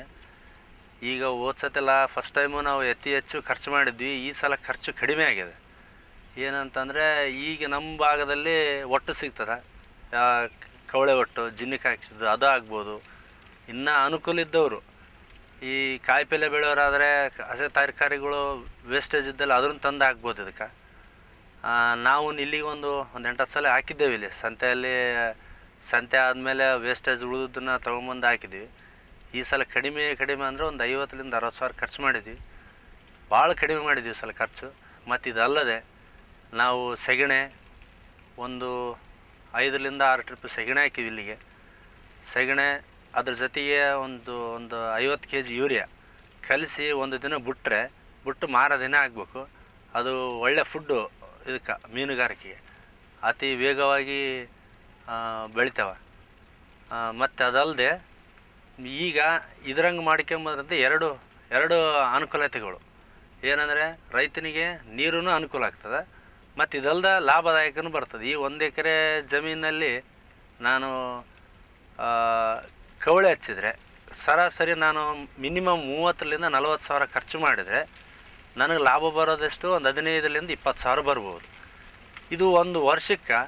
ಈಗ ಹೋದ ಸತೆಲ್ಲ ಫಸ್ಟ್ ಟೈಮು ನಾವು ಅತಿ ಹೆಚ್ಚು ಖರ್ಚು ಮಾಡಿದ್ವಿ ಈ ಸಲ ಖರ್ಚು ಕಡಿಮೆ ಆಗಿದೆ ಏನಂತಂದರೆ ಈಗ ನಮ್ಮ ಭಾಗದಲ್ಲಿ ಒಟ್ಟು ಸಿಗ್ತದೆ ಆ, ಕವಳೆ ಒಟ್ಟು ಜಿನ್ನಿಗೆ ಹಾಕ್ಸಿದ್ದು ಅದು ಆಗ್ಬೋದು ಇನ್ನು ಅನುಕೂಲ ಇದ್ದವರು ಈ ಕಾಯಿಪಲ್ಯ ಬೆಳೆಯೋರಾದರೆ ಹಸೆ ತರಕಾರಿಗಳು ವೇಸ್ಟೇಜ್ ಇದ್ದಲ್ಲಿ ಅದನ್ನು ತಂದು ಹಾಕ್ಬೋದು ಇದಕ್ಕೆ ಆ, ನಾವು ಇಲ್ಲಿಗೆ ಒಂದು ಒಂದು ಎಂಟತ್ತು ಸಲ ಹಾಕಿದ್ದೇವೆ ಇಲ್ಲಿ ಸಂತೆಯಲ್ಲಿ ಸಂತೆ ಆದಮೇಲೆ ವೇಸ್ಟೇಜ್ ಉಳಿದನ್ನ ತೊಗೊಂಬಂದು ಹಾಕಿದ್ವಿ ಈ ಸಲ ಕಡಿಮೆ ಕಡಿಮೆ ಅಂದರೆ ಒಂದು ಐವತ್ತರಿಂದ ಅರವತ್ತು ಸಾವಿರ ಖರ್ಚು ಮಾಡಿದ್ವಿ ಭಾಳ ಕಡಿಮೆ ಮಾಡಿದ್ವಿ ಈ ಸಲ ಖರ್ಚು ಮತ್ತು ಇದಲ್ಲದೆ ನಾವು ಸೆಗಣೆ ಒಂದು ಐದರಿಂದ ಆರು ಟ್ರಿಪ್ ಸೆಗಣೆ ಹಾಕಿವಿ ಇಲ್ಲಿಗೆ ಸೆಗಣೆ ಅದ್ರ ಜೊತೆಗೆ ಒಂದು ಒಂದು ಐವತ್ತು ಕೆ ಜಿ ಯೂರಿಯಾ ಕಲಿಸಿ ಒಂದು ದಿನ ಬಿಟ್ಟರೆ ಬಿಟ್ಟು ಮಾರೋ ದಿನ ಆಗಬೇಕು ಅದು ಒಳ್ಳೆ ಫುಡ್ಡು ಇದಕ್ಕೆ ಮೀನುಗಾರಿಕೆಗೆ ಅತಿ ವೇಗವಾಗಿ ಬೆಳಿತಾವೆ ಮತ್ತು ಅದಲ್ಲದೆ ಈಗ ಇದ್ರಂಗೆ ಮಾಡ್ಕೊಂಬಂದಂತೆ ಎರಡು ಎರಡು ಅನುಕೂಲತೆಗಳು ಏನಂದರೆ ರೈತನಿಗೆ ನೀರೂ ಅನುಕೂಲ ಆಗ್ತದೆ ಮತ್ತು ಇದಲ್ದ ಲಾಭದಾಯಕನೂ ಬರ್ತದೆ ಈ ಒಂದು ಎಕರೆ ಜಮೀನಲ್ಲಿ ನಾನು ಆ, ಕವಳೆ ಹಚ್ಚಿದರೆ ಸರಾಸರಿ ನಾನು ಮಿನಿಮಮ್ ಮೂವತ್ತರಿಂದ ನಲವತ್ತು ಸಾವಿರ ಖರ್ಚು ಮಾಡಿದರೆ ನನಗೆ ಲಾಭ ಬರೋದೆಷ್ಟು ಒಂದು ಹದಿನೈದರಿಂದ ಇಪ್ಪತ್ತು ಸಾವಿರ ಬರ್ಬೋದು ಇದು ಒಂದು ವರ್ಷಕ್ಕೆ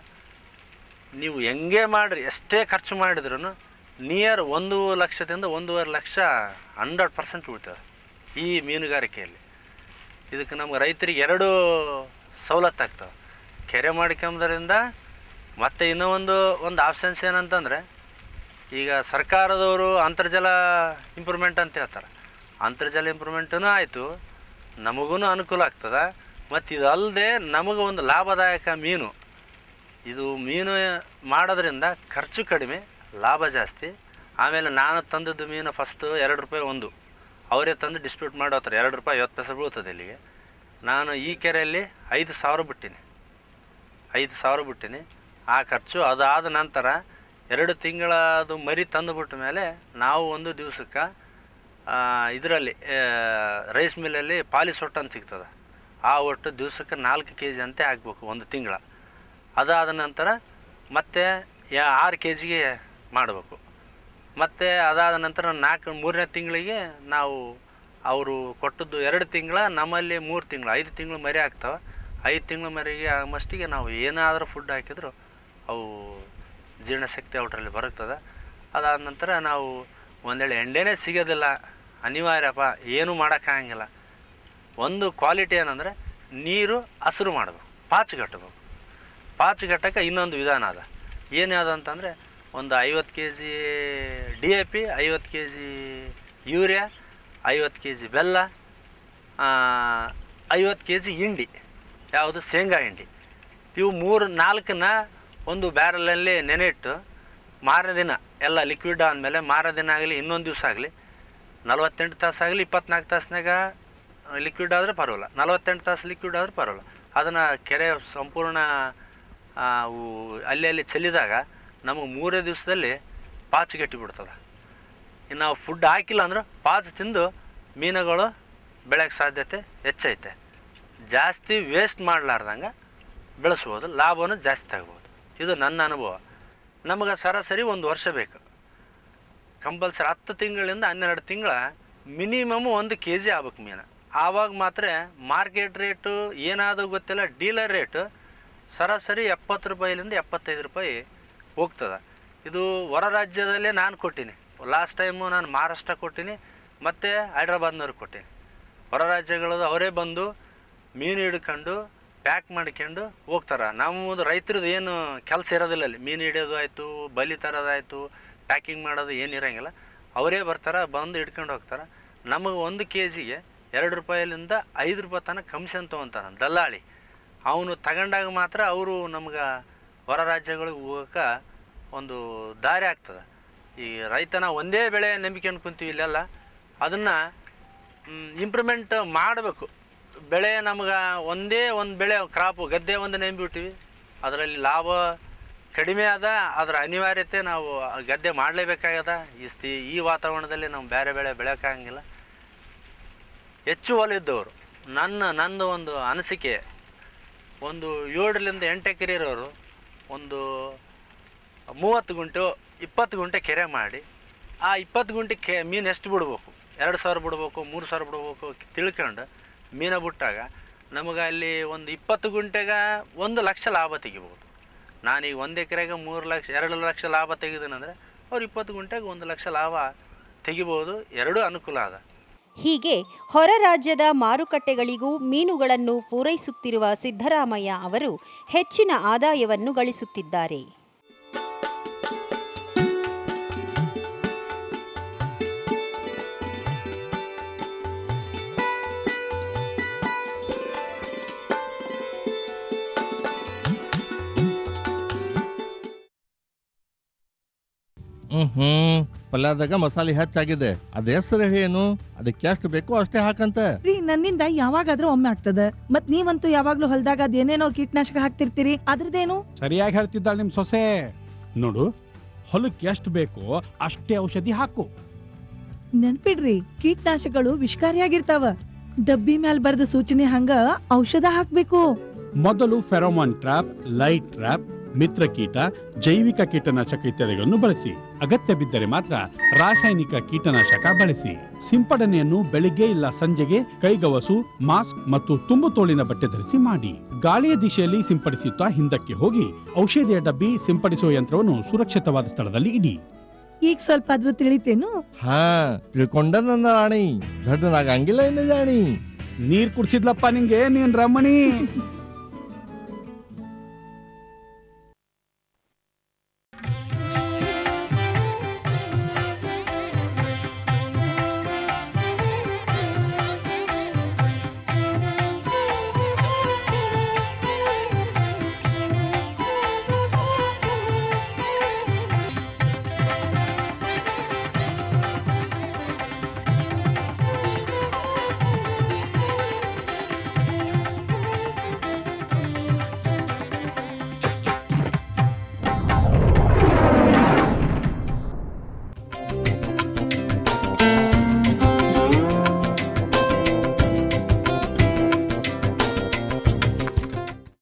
ನೀವು ಹೆಂಗೆ ಮಾಡಿರಿ ಎಷ್ಟೇ ಖರ್ಚು ಮಾಡಿದ್ರೂ ನಿಯರ್ ಒಂದು ಲಕ್ಷದಿಂದ ಒಂದೂವರೆ ಲಕ್ಷ ಹಂಡ್ರೆಡ್ ಪರ್ಸೆಂಟ್ ಉಳಿತದೆ ಈ ಮೀನುಗಾರಿಕೆಯಲ್ಲಿ ಇದಕ್ಕೆ ನಮ್ಗೆ ರೈತರಿಗೆ ಎರಡು ಸವಲತ್ತು ಆಗ್ತವೆ ಕೆರೆ ಮಾಡ್ಕೊಂಬದ್ರಿಂದ ಮತ್ತು ಇನ್ನೂ ಒಂದು ಒಂದು ಆಪ್ಷನ್ಸ್ ಏನಂತಂದರೆ ಈಗ ಸರ್ಕಾರದವರು ಅಂತರ್ಜಲ ಇಂಪ್ರೂವ್ಮೆಂಟ್ ಅಂತ ಹೇಳ್ತಾರೆ ಅಂತರ್ಜಲ ಇಂಪ್ರೂವ್ಮೆಂಟೂ ಆಯಿತು ನಮಗೂ ಅನುಕೂಲ ಆಗ್ತದೆ ಮತ್ತು ಇದು ಅಲ್ಲದೆ ನಮಗೆ ಒಂದು ಲಾಭದಾಯಕ ಮೀನು ಇದು ಮೀನು ಮಾಡೋದ್ರಿಂದ ಖರ್ಚು ಕಡಿಮೆ ಲಾಭ ಜಾಸ್ತಿ ಆಮೇಲೆ ನಾನು ತಂದದ್ದು ಮೀನು ಫಸ್ಟು ಎರಡು ರೂಪಾಯಿ ಒಂದು ಅವರೇ ತಂದು ಡಿಸ್ಟ್ರಿಬ್ಯೂಟ್ ಮಾಡೋತಾರೆ ಎರಡು ರೂಪಾಯಿ ಐವತ್ತು ಪೈಸೆ ಬೀಳ್ತದೆ ಇಲ್ಲಿಗೆ ನಾನು ಈ ಕೆರೆಯಲ್ಲಿ ಐದು ಸಾವಿರ ಬಿಟ್ಟಿನಿ ಐದು ಸಾವಿರ ಬಿಟ್ಟಿನಿ ಆ ಖರ್ಚು ಅದಾದ ನಂತರ ಎರಡು ತಿಂಗಳದು ಮರಿ ತಂದುಬಿಟ್ಟ ಮೇಲೆ ನಾವು ಒಂದು ದಿವಸಕ್ಕೆ ಇದರಲ್ಲಿ ರೈಸ್ ಮಿಲ್ಲಲ್ಲಿ ಪಾಲಿಸ್ ಒಟ್ಟು ಅಂತ ಸಿಗ್ತದೆ ಆ ಒಟ್ಟು ದಿವಸಕ್ಕೆ ನಾಲ್ಕು ಕೆ ಜಿ ಅಂತೆ ಆಗಬೇಕು ಒಂದು ತಿಂಗಳ ಅದಾದ ನಂತರ ಮತ್ತೆ ಯಾ ಆರು ಕೆ ಜಿಗೆ ಮಾಡಬೇಕು ಮತ್ತು ಅದಾದ ನಂತರ ನಾಲ್ಕು ಮೂರನೇ ತಿಂಗಳಿಗೆ ನಾವು ಅವರು ಕೊಟ್ಟದ್ದು ಎರಡು ತಿಂಗಳ ನಮ್ಮಲ್ಲಿ ಮೂರು ತಿಂಗಳು ಐದು ತಿಂಗಳು ಮರಿ ಆಗ್ತವೆ ಐದು ತಿಂಗಳ ಮರಿಗೆ ಮಸ್ಟಿಗೆ ನಾವು ಏನಾದರೂ ಫುಡ್ ಹಾಕಿದ್ರು ಅವು ಜೀರ್ಣಶಕ್ತಿ ಔಟ್ರಲ್ಲಿ ಬರುತ್ತದೆ ಅದಾದ ನಂತರ ನಾವು ಒಂದೇಳೆ ಎಂಡೆನೇ ಸಿಗೋದಿಲ್ಲ ಅನಿವಾರ್ಯಪ್ಪ ಏನೂ ಮಾಡೋಕ್ಕಾಗಂಗಿಲ್ಲ ಒಂದು ಕ್ವಾಲಿಟಿ ಏನಂದರೆ ನೀರು ಹಸಿರು ಮಾಡಬೇಕು ಪಾಚು ಕಟ್ಟಬೇಕು ಪಾಚು ಕಟ್ಟಕ್ಕೆ ಇನ್ನೊಂದು ವಿಧಾನ ಅದ ಏನು ಯಾವುದು ಅಂತಂದರೆ ಒಂದು ಐವತ್ತು K G D A P ಐವತ್ತು ಕೆ ಜಿ ಯೂರಿಯಾ ಐವತ್ತು ಕೆ ಜಿ ಬೆಲ್ಲ ಐವತ್ತು ಕೆ ಜಿ ಹಿಂಡಿ ಯಾವುದು ಶೇಂಗಾ ಹಿಂಡಿ ಇವು ಮೂರು ನಾಲ್ಕನ್ನ ಒಂದು ಬ್ಯಾರಲಲ್ಲಿ ನೆನೆಯಿಟ್ಟು ಮಾರನೇ ದಿನ ಎಲ್ಲ ಲಿಕ್ವಿಡ್ ಆದಮೇಲೆ ಮಾರನೇ ದಿನ ಆಗಲಿ ಇನ್ನೊಂದು ದಿವಸ ಆಗಲಿ ನಲವತ್ತೆಂಟು ತಾಸು ಆಗಲಿ ಇಪ್ಪತ್ನಾಲ್ಕು ತಾಸ್ನಾಗ ಲಿಕ್ವಿಡ್ ಆದರೆ ಪರವಾಗಿಲ್ಲ ನಲವತ್ತೆಂಟು ತಾಸು ಲಿಕ್ವಿಡ್ ಆದ್ರೆ ಪರವಾಗಿಲ್ಲ ಅದನ್ನು ಕೆರೆ ಸಂಪೂರ್ಣ ಆ, ಅವು ಅಲ್ಲಿ ಅಲ್ಲಿ ಚೆಲ್ಲಿದಾಗ ನಮಗೆ ಮೂರೇ ದಿವಸದಲ್ಲಿ ಪಾಚು ಗಟ್ಟಿ ಬಿಡ್ತದೆ ಇನ್ನು ನಾವು ಫುಡ್ ಹಾಕಿಲ್ಲ ಅಂದ್ರೆ ಪಾಚು ತಿಂದು ಮೀನುಗಳು ಬೆಳೆಯೋಕ್ಕೆ ಸಾಧ್ಯತೆ ಹೆಚ್ಚೈತೆ ಜಾಸ್ತಿ ವೇಸ್ಟ್ ಮಾಡಲಾರ್ದಂಗೆ ಬೆಳೆಸ್ಬೋದು ಲಾಭನೂ ಜಾಸ್ತಿ ಆಗ್ಬೋದು ಇದು ನನ್ನ ಅನುಭವ ನಮಗೆ ಸರಾಸರಿ ಒಂದು ವರ್ಷ ಬೇಕು ಕಂಪಲ್ಸರಿ ಹತ್ತು ತಿಂಗಳಿಂದ ಹನ್ನೆರಡು ತಿಂಗಳ ಮಿನಿಮಮ್ ಒಂದು ಕೆ ಜಿ ಆಗ್ಬೇಕು ಮೀನು ಆವಾಗ ಮಾತ್ರ ಮಾರ್ಕೆಟ್ ರೇಟು ಏನಾದರೂ ಗೊತ್ತಿಲ್ಲ ಡೀಲರ್ ರೇಟು ಸರಾಸರಿ ಎಪ್ಪತ್ತು ರೂಪಾಯಿಲಿಂದ ಎಪ್ಪತ್ತೈದು ರೂಪಾಯಿ ಹೋಗ್ತದೆ ಇದು ಹೊರ ರಾಜ್ಯದಲ್ಲೇ ನಾನು ಕೊಟ್ಟೀನಿ ಲಾಸ್ಟ್ ಟೈಮು ನಾನು ಮಹಾರಾಷ್ಟ್ರ ಕೊಟ್ಟೀನಿ ಮತ್ತು ಹೈದ್ರಾಬಾದ್ನವ್ರಿಗೆ ಕೊಟ್ಟೀನಿ ಹೊರ ರಾಜ್ಯಗಳದ್ದು ಅವರೇ ಬಂದು ಮೀನು ಹಿಡ್ಕೊಂಡು ಪ್ಯಾಕ್ ಮಾಡ್ಕೊಂಡು ಹೋಗ್ತಾರೆ ನಮ್ಮದು ರೈತರದ್ದು ಏನು ಕೆಲಸ ಇರೋದಿಲ್ಲ ಅಲ್ಲಿ ಮೀನು ಹಿಡಿಯೋದು ಆಯಿತು ಬಲಿ ತರೋದಾಯಿತು ಪ್ಯಾಕಿಂಗ್ ಮಾಡೋದು ಏನು ಇರೋಂಗಿಲ್ಲ ಅವರೇ ಬರ್ತಾರೆ ಬಂದು ಹಿಡ್ಕೊಂಡು ಹೋಗ್ತಾರೆ ನಮಗೆ ಒಂದು ಕೆ ಜಿಗೆ ಎರಡು ರೂಪಾಯಿಲಿಂದ ಐದು ರೂಪಾಯಿ ತನಕ ಕಮಿಷನ್ ತೊಗೊತಾನೆ ದಲ್ಲಾಳಿ ಅವನು ತಗೊಂಡಾಗ ಮಾತ್ರ ಅವರು ನಮ್ಗೆ ಹೊರ ರಾಜ್ಯಗಳಿಗೆ ಹೋಗೋಕೆ ಒಂದು ದಾರಿ ಆಗ್ತದೆ ಈ ರೈತನ ಒಂದೇ ಬೆಳೆ ನಂಬಿಕೊಂಡು ಕುಂತೀವಿ ಇಲ್ಲೆಲ್ಲ ಅದನ್ನು ಇಂಪ್ರೂವ್ಮೆಂಟ್ ಮಾಡಬೇಕು ಬೆಳೆ ನಮ್ಗೆ ಒಂದೇ ಒಂದು ಬೆಳೆ ಕ್ರಾಪು ಗದ್ದೆ ಒಂದು ನಂಬಿಬಿಟ್ಟಿವಿ ಅದರಲ್ಲಿ ಲಾಭ ಕಡಿಮೆ ಅದ ಅದರ ಅನಿವಾರ್ಯತೆ ನಾವು ಗದ್ದೆ ಮಾಡಲೇಬೇಕಾಗದ ಈ ಸ್ಥಿ ಈ ವಾತಾವರಣದಲ್ಲಿ ನಾವು ಬೇರೆ ಬೆಳೆ ಬೆಳೆಯೋಕ್ಕಾಗಂಗಿಲ್ಲ ಹೆಚ್ಚು ಒಲಿದ್ದವರು ನನ್ನ ನಂದು ಒಂದು ಅನಿಸಿಕೆ ಒಂದು ಏಳರಿಂದ ಎಂಟು ಎಕರೆ ಇರೋರು ಒಂದು ಮೂವತ್ತು ಗುಂಟೆ ಇಪ್ಪತ್ತು ಗುಂಟೆ ಕೆರೆ ಮಾಡಿ ಆ ಇಪ್ಪತ್ತು ಗುಂಟೆ ಕೆ ಮೀನು ಎಷ್ಟು ಬಿಡ್ಬೇಕು ಎರಡು ಸಾವಿರ ಬಿಡ್ಬೇಕು ಮೂರು ಸಾವಿರ ಬಿಡ್ಬೇಕು ತಿಳ್ಕೊಂಡು ಮೀನ ಬಿಟ್ಟಾಗ ನಮಗೆ ಅಲ್ಲಿ ಒಂದು ಇಪ್ಪತ್ತು ಗುಂಟೆಗೆ ಒಂದು ಲಕ್ಷ ಲಾಭ ತೆಗಿಬೋದು ನಾನೀಗ ಒಂದು ಎಕರೆಗೆ ಮೂರು ಲಕ್ಷ ಎರಡು ಲಕ್ಷ ಲಾಭ ತೆಗೆದೀನಂದರೆ ಅವ್ರು ಇಪ್ಪತ್ತು ಗುಂಟೆಗೆ ಒಂದು ಲಕ್ಷ ಲಾಭ ತೆಗಿಬೋದು ಎರಡೂ ಅನುಕೂಲ ಅದ ಹೀಗೆ ಹೊರ ರಾಜ್ಯದ ಮಾರುಕಟ್ಟೆಗಳಿಗೂ ಮೀನುಗಳನ್ನು ಪೂರೈಸುತ್ತಿರುವ ಸಿದ್ದರಾಮಯ್ಯ ಅವರು ಹೆಚ್ಚಿನ ಆದಾಯವನ್ನು ಗಳಿಸುತ್ತಿದ್ದಾರೆ ಹ್ಮ್ ಪಲ್ಯದಾಗ ಮಸಾಲೆ ಹೆಚ್ಚಾಗಿದೆ ಅದ ಹೆಸರು ಏನು ಅದಕ್ಕೆ ಎಷ್ಟು ಬೇಕೋ ಅಷ್ಟೇ ಹಾಕಂತ ರೀ ನನ್ನಿಂದ ಯಾವಾಗಾದ್ರೂ ಒಮ್ಮೆ ಆಗ್ತದ ಮತ್ ನೀವಂತೂ ಯಾವಾಗ್ಲೂ ಹೊಲ್ದಾಗ ಅದೇನೇನೋ ಕೀಟನಾಶಕ ಹಾಕ್ತಿರ್ತೀರಿ ಅದ್ರದ್ದೇನು ಸರಿಯಾಗಿ ಹೇಳ್ತಿದ್ದಾಳೆ ನಿಮ್ ಸೊಸೆ ನೋಡು ಹೊಲಕ್ಕೆ ಎಷ್ಟು ಬೇಕೋ ಅಷ್ಟೇ ಔಷಧಿ ಹಾಕು ನೆನ್ಪಿಡ್ರಿ ಕೀಟನಾಶಕಗಳು ವಿಷಕಾರಿಯಾಗಿರ್ತಾವ ಡಬ್ಬಿ ಮ್ಯಾಲ್ ಬರ್ದ ಸೂಚನೆ ಹಂಗ ಔಷಧ ಹಾಕ್ಬೇಕು ಮೊದಲು ಫೆರೋಮಾನ್ ಟ್ರಾಪ್ ಲೈಟ್ ಟ್ರಾಪ್ ಮಿತ್ರ ಕೀಟ ಜೈವಿಕ ಕೀಟನಾಶಕ ಇತ್ಯಾದಿಗಳನ್ನು ಬಳಸಿ ಅಗತ್ಯ ಬಿದ್ದರೆ ಮಾತ್ರ ರಾಸಾಯನಿಕ ಕೀಟನಾಶಕ ಬಳಸಿ ಸಿಂಪಡಣೆಯನ್ನು ಬೆಳಿಗ್ಗೆ ಇಲ್ಲ ಸಂಜೆಗೆ ಕೈಗವಸು ಮಾಸ್ಕ್ ಮತ್ತು ತುಂಬು ತೋಳಿನ ಬಟ್ಟೆ ಧರಿಸಿ ಮಾಡಿ ಗಾಳಿಯ ದಿಶೆಯಲ್ಲಿ ಸಿಂಪಡಿಸುತ್ತಾ ಹಿಂದಕ್ಕೆ ಹೋಗಿ ಔಷಧಿಯ ಡಬ್ಬಿ ಸಿಂಪಡಿಸುವ ಯಂತ್ರವನ್ನು ಸುರಕ್ಷಿತವಾದ ಸ್ಥಳದಲ್ಲಿ ಇಡಿ ಈಗ ಸ್ವಲ್ಪ ಆದ್ರೂ ತಿಳಿತೇನು ಹಾ ತಿಳ್ಕೊಂಡ ನನ್ನ ರಾಣಿ ದೊಡ್ಡನಾಗಂಗಿಲ್ಲ ಇನ್ನು ಜಾಣಿ ನೀರ್ ಕುಡ್ಸಿದ್ಲಪ್ಪ ನಿಂಗೆ ನೀನ್ ರಮಣಿ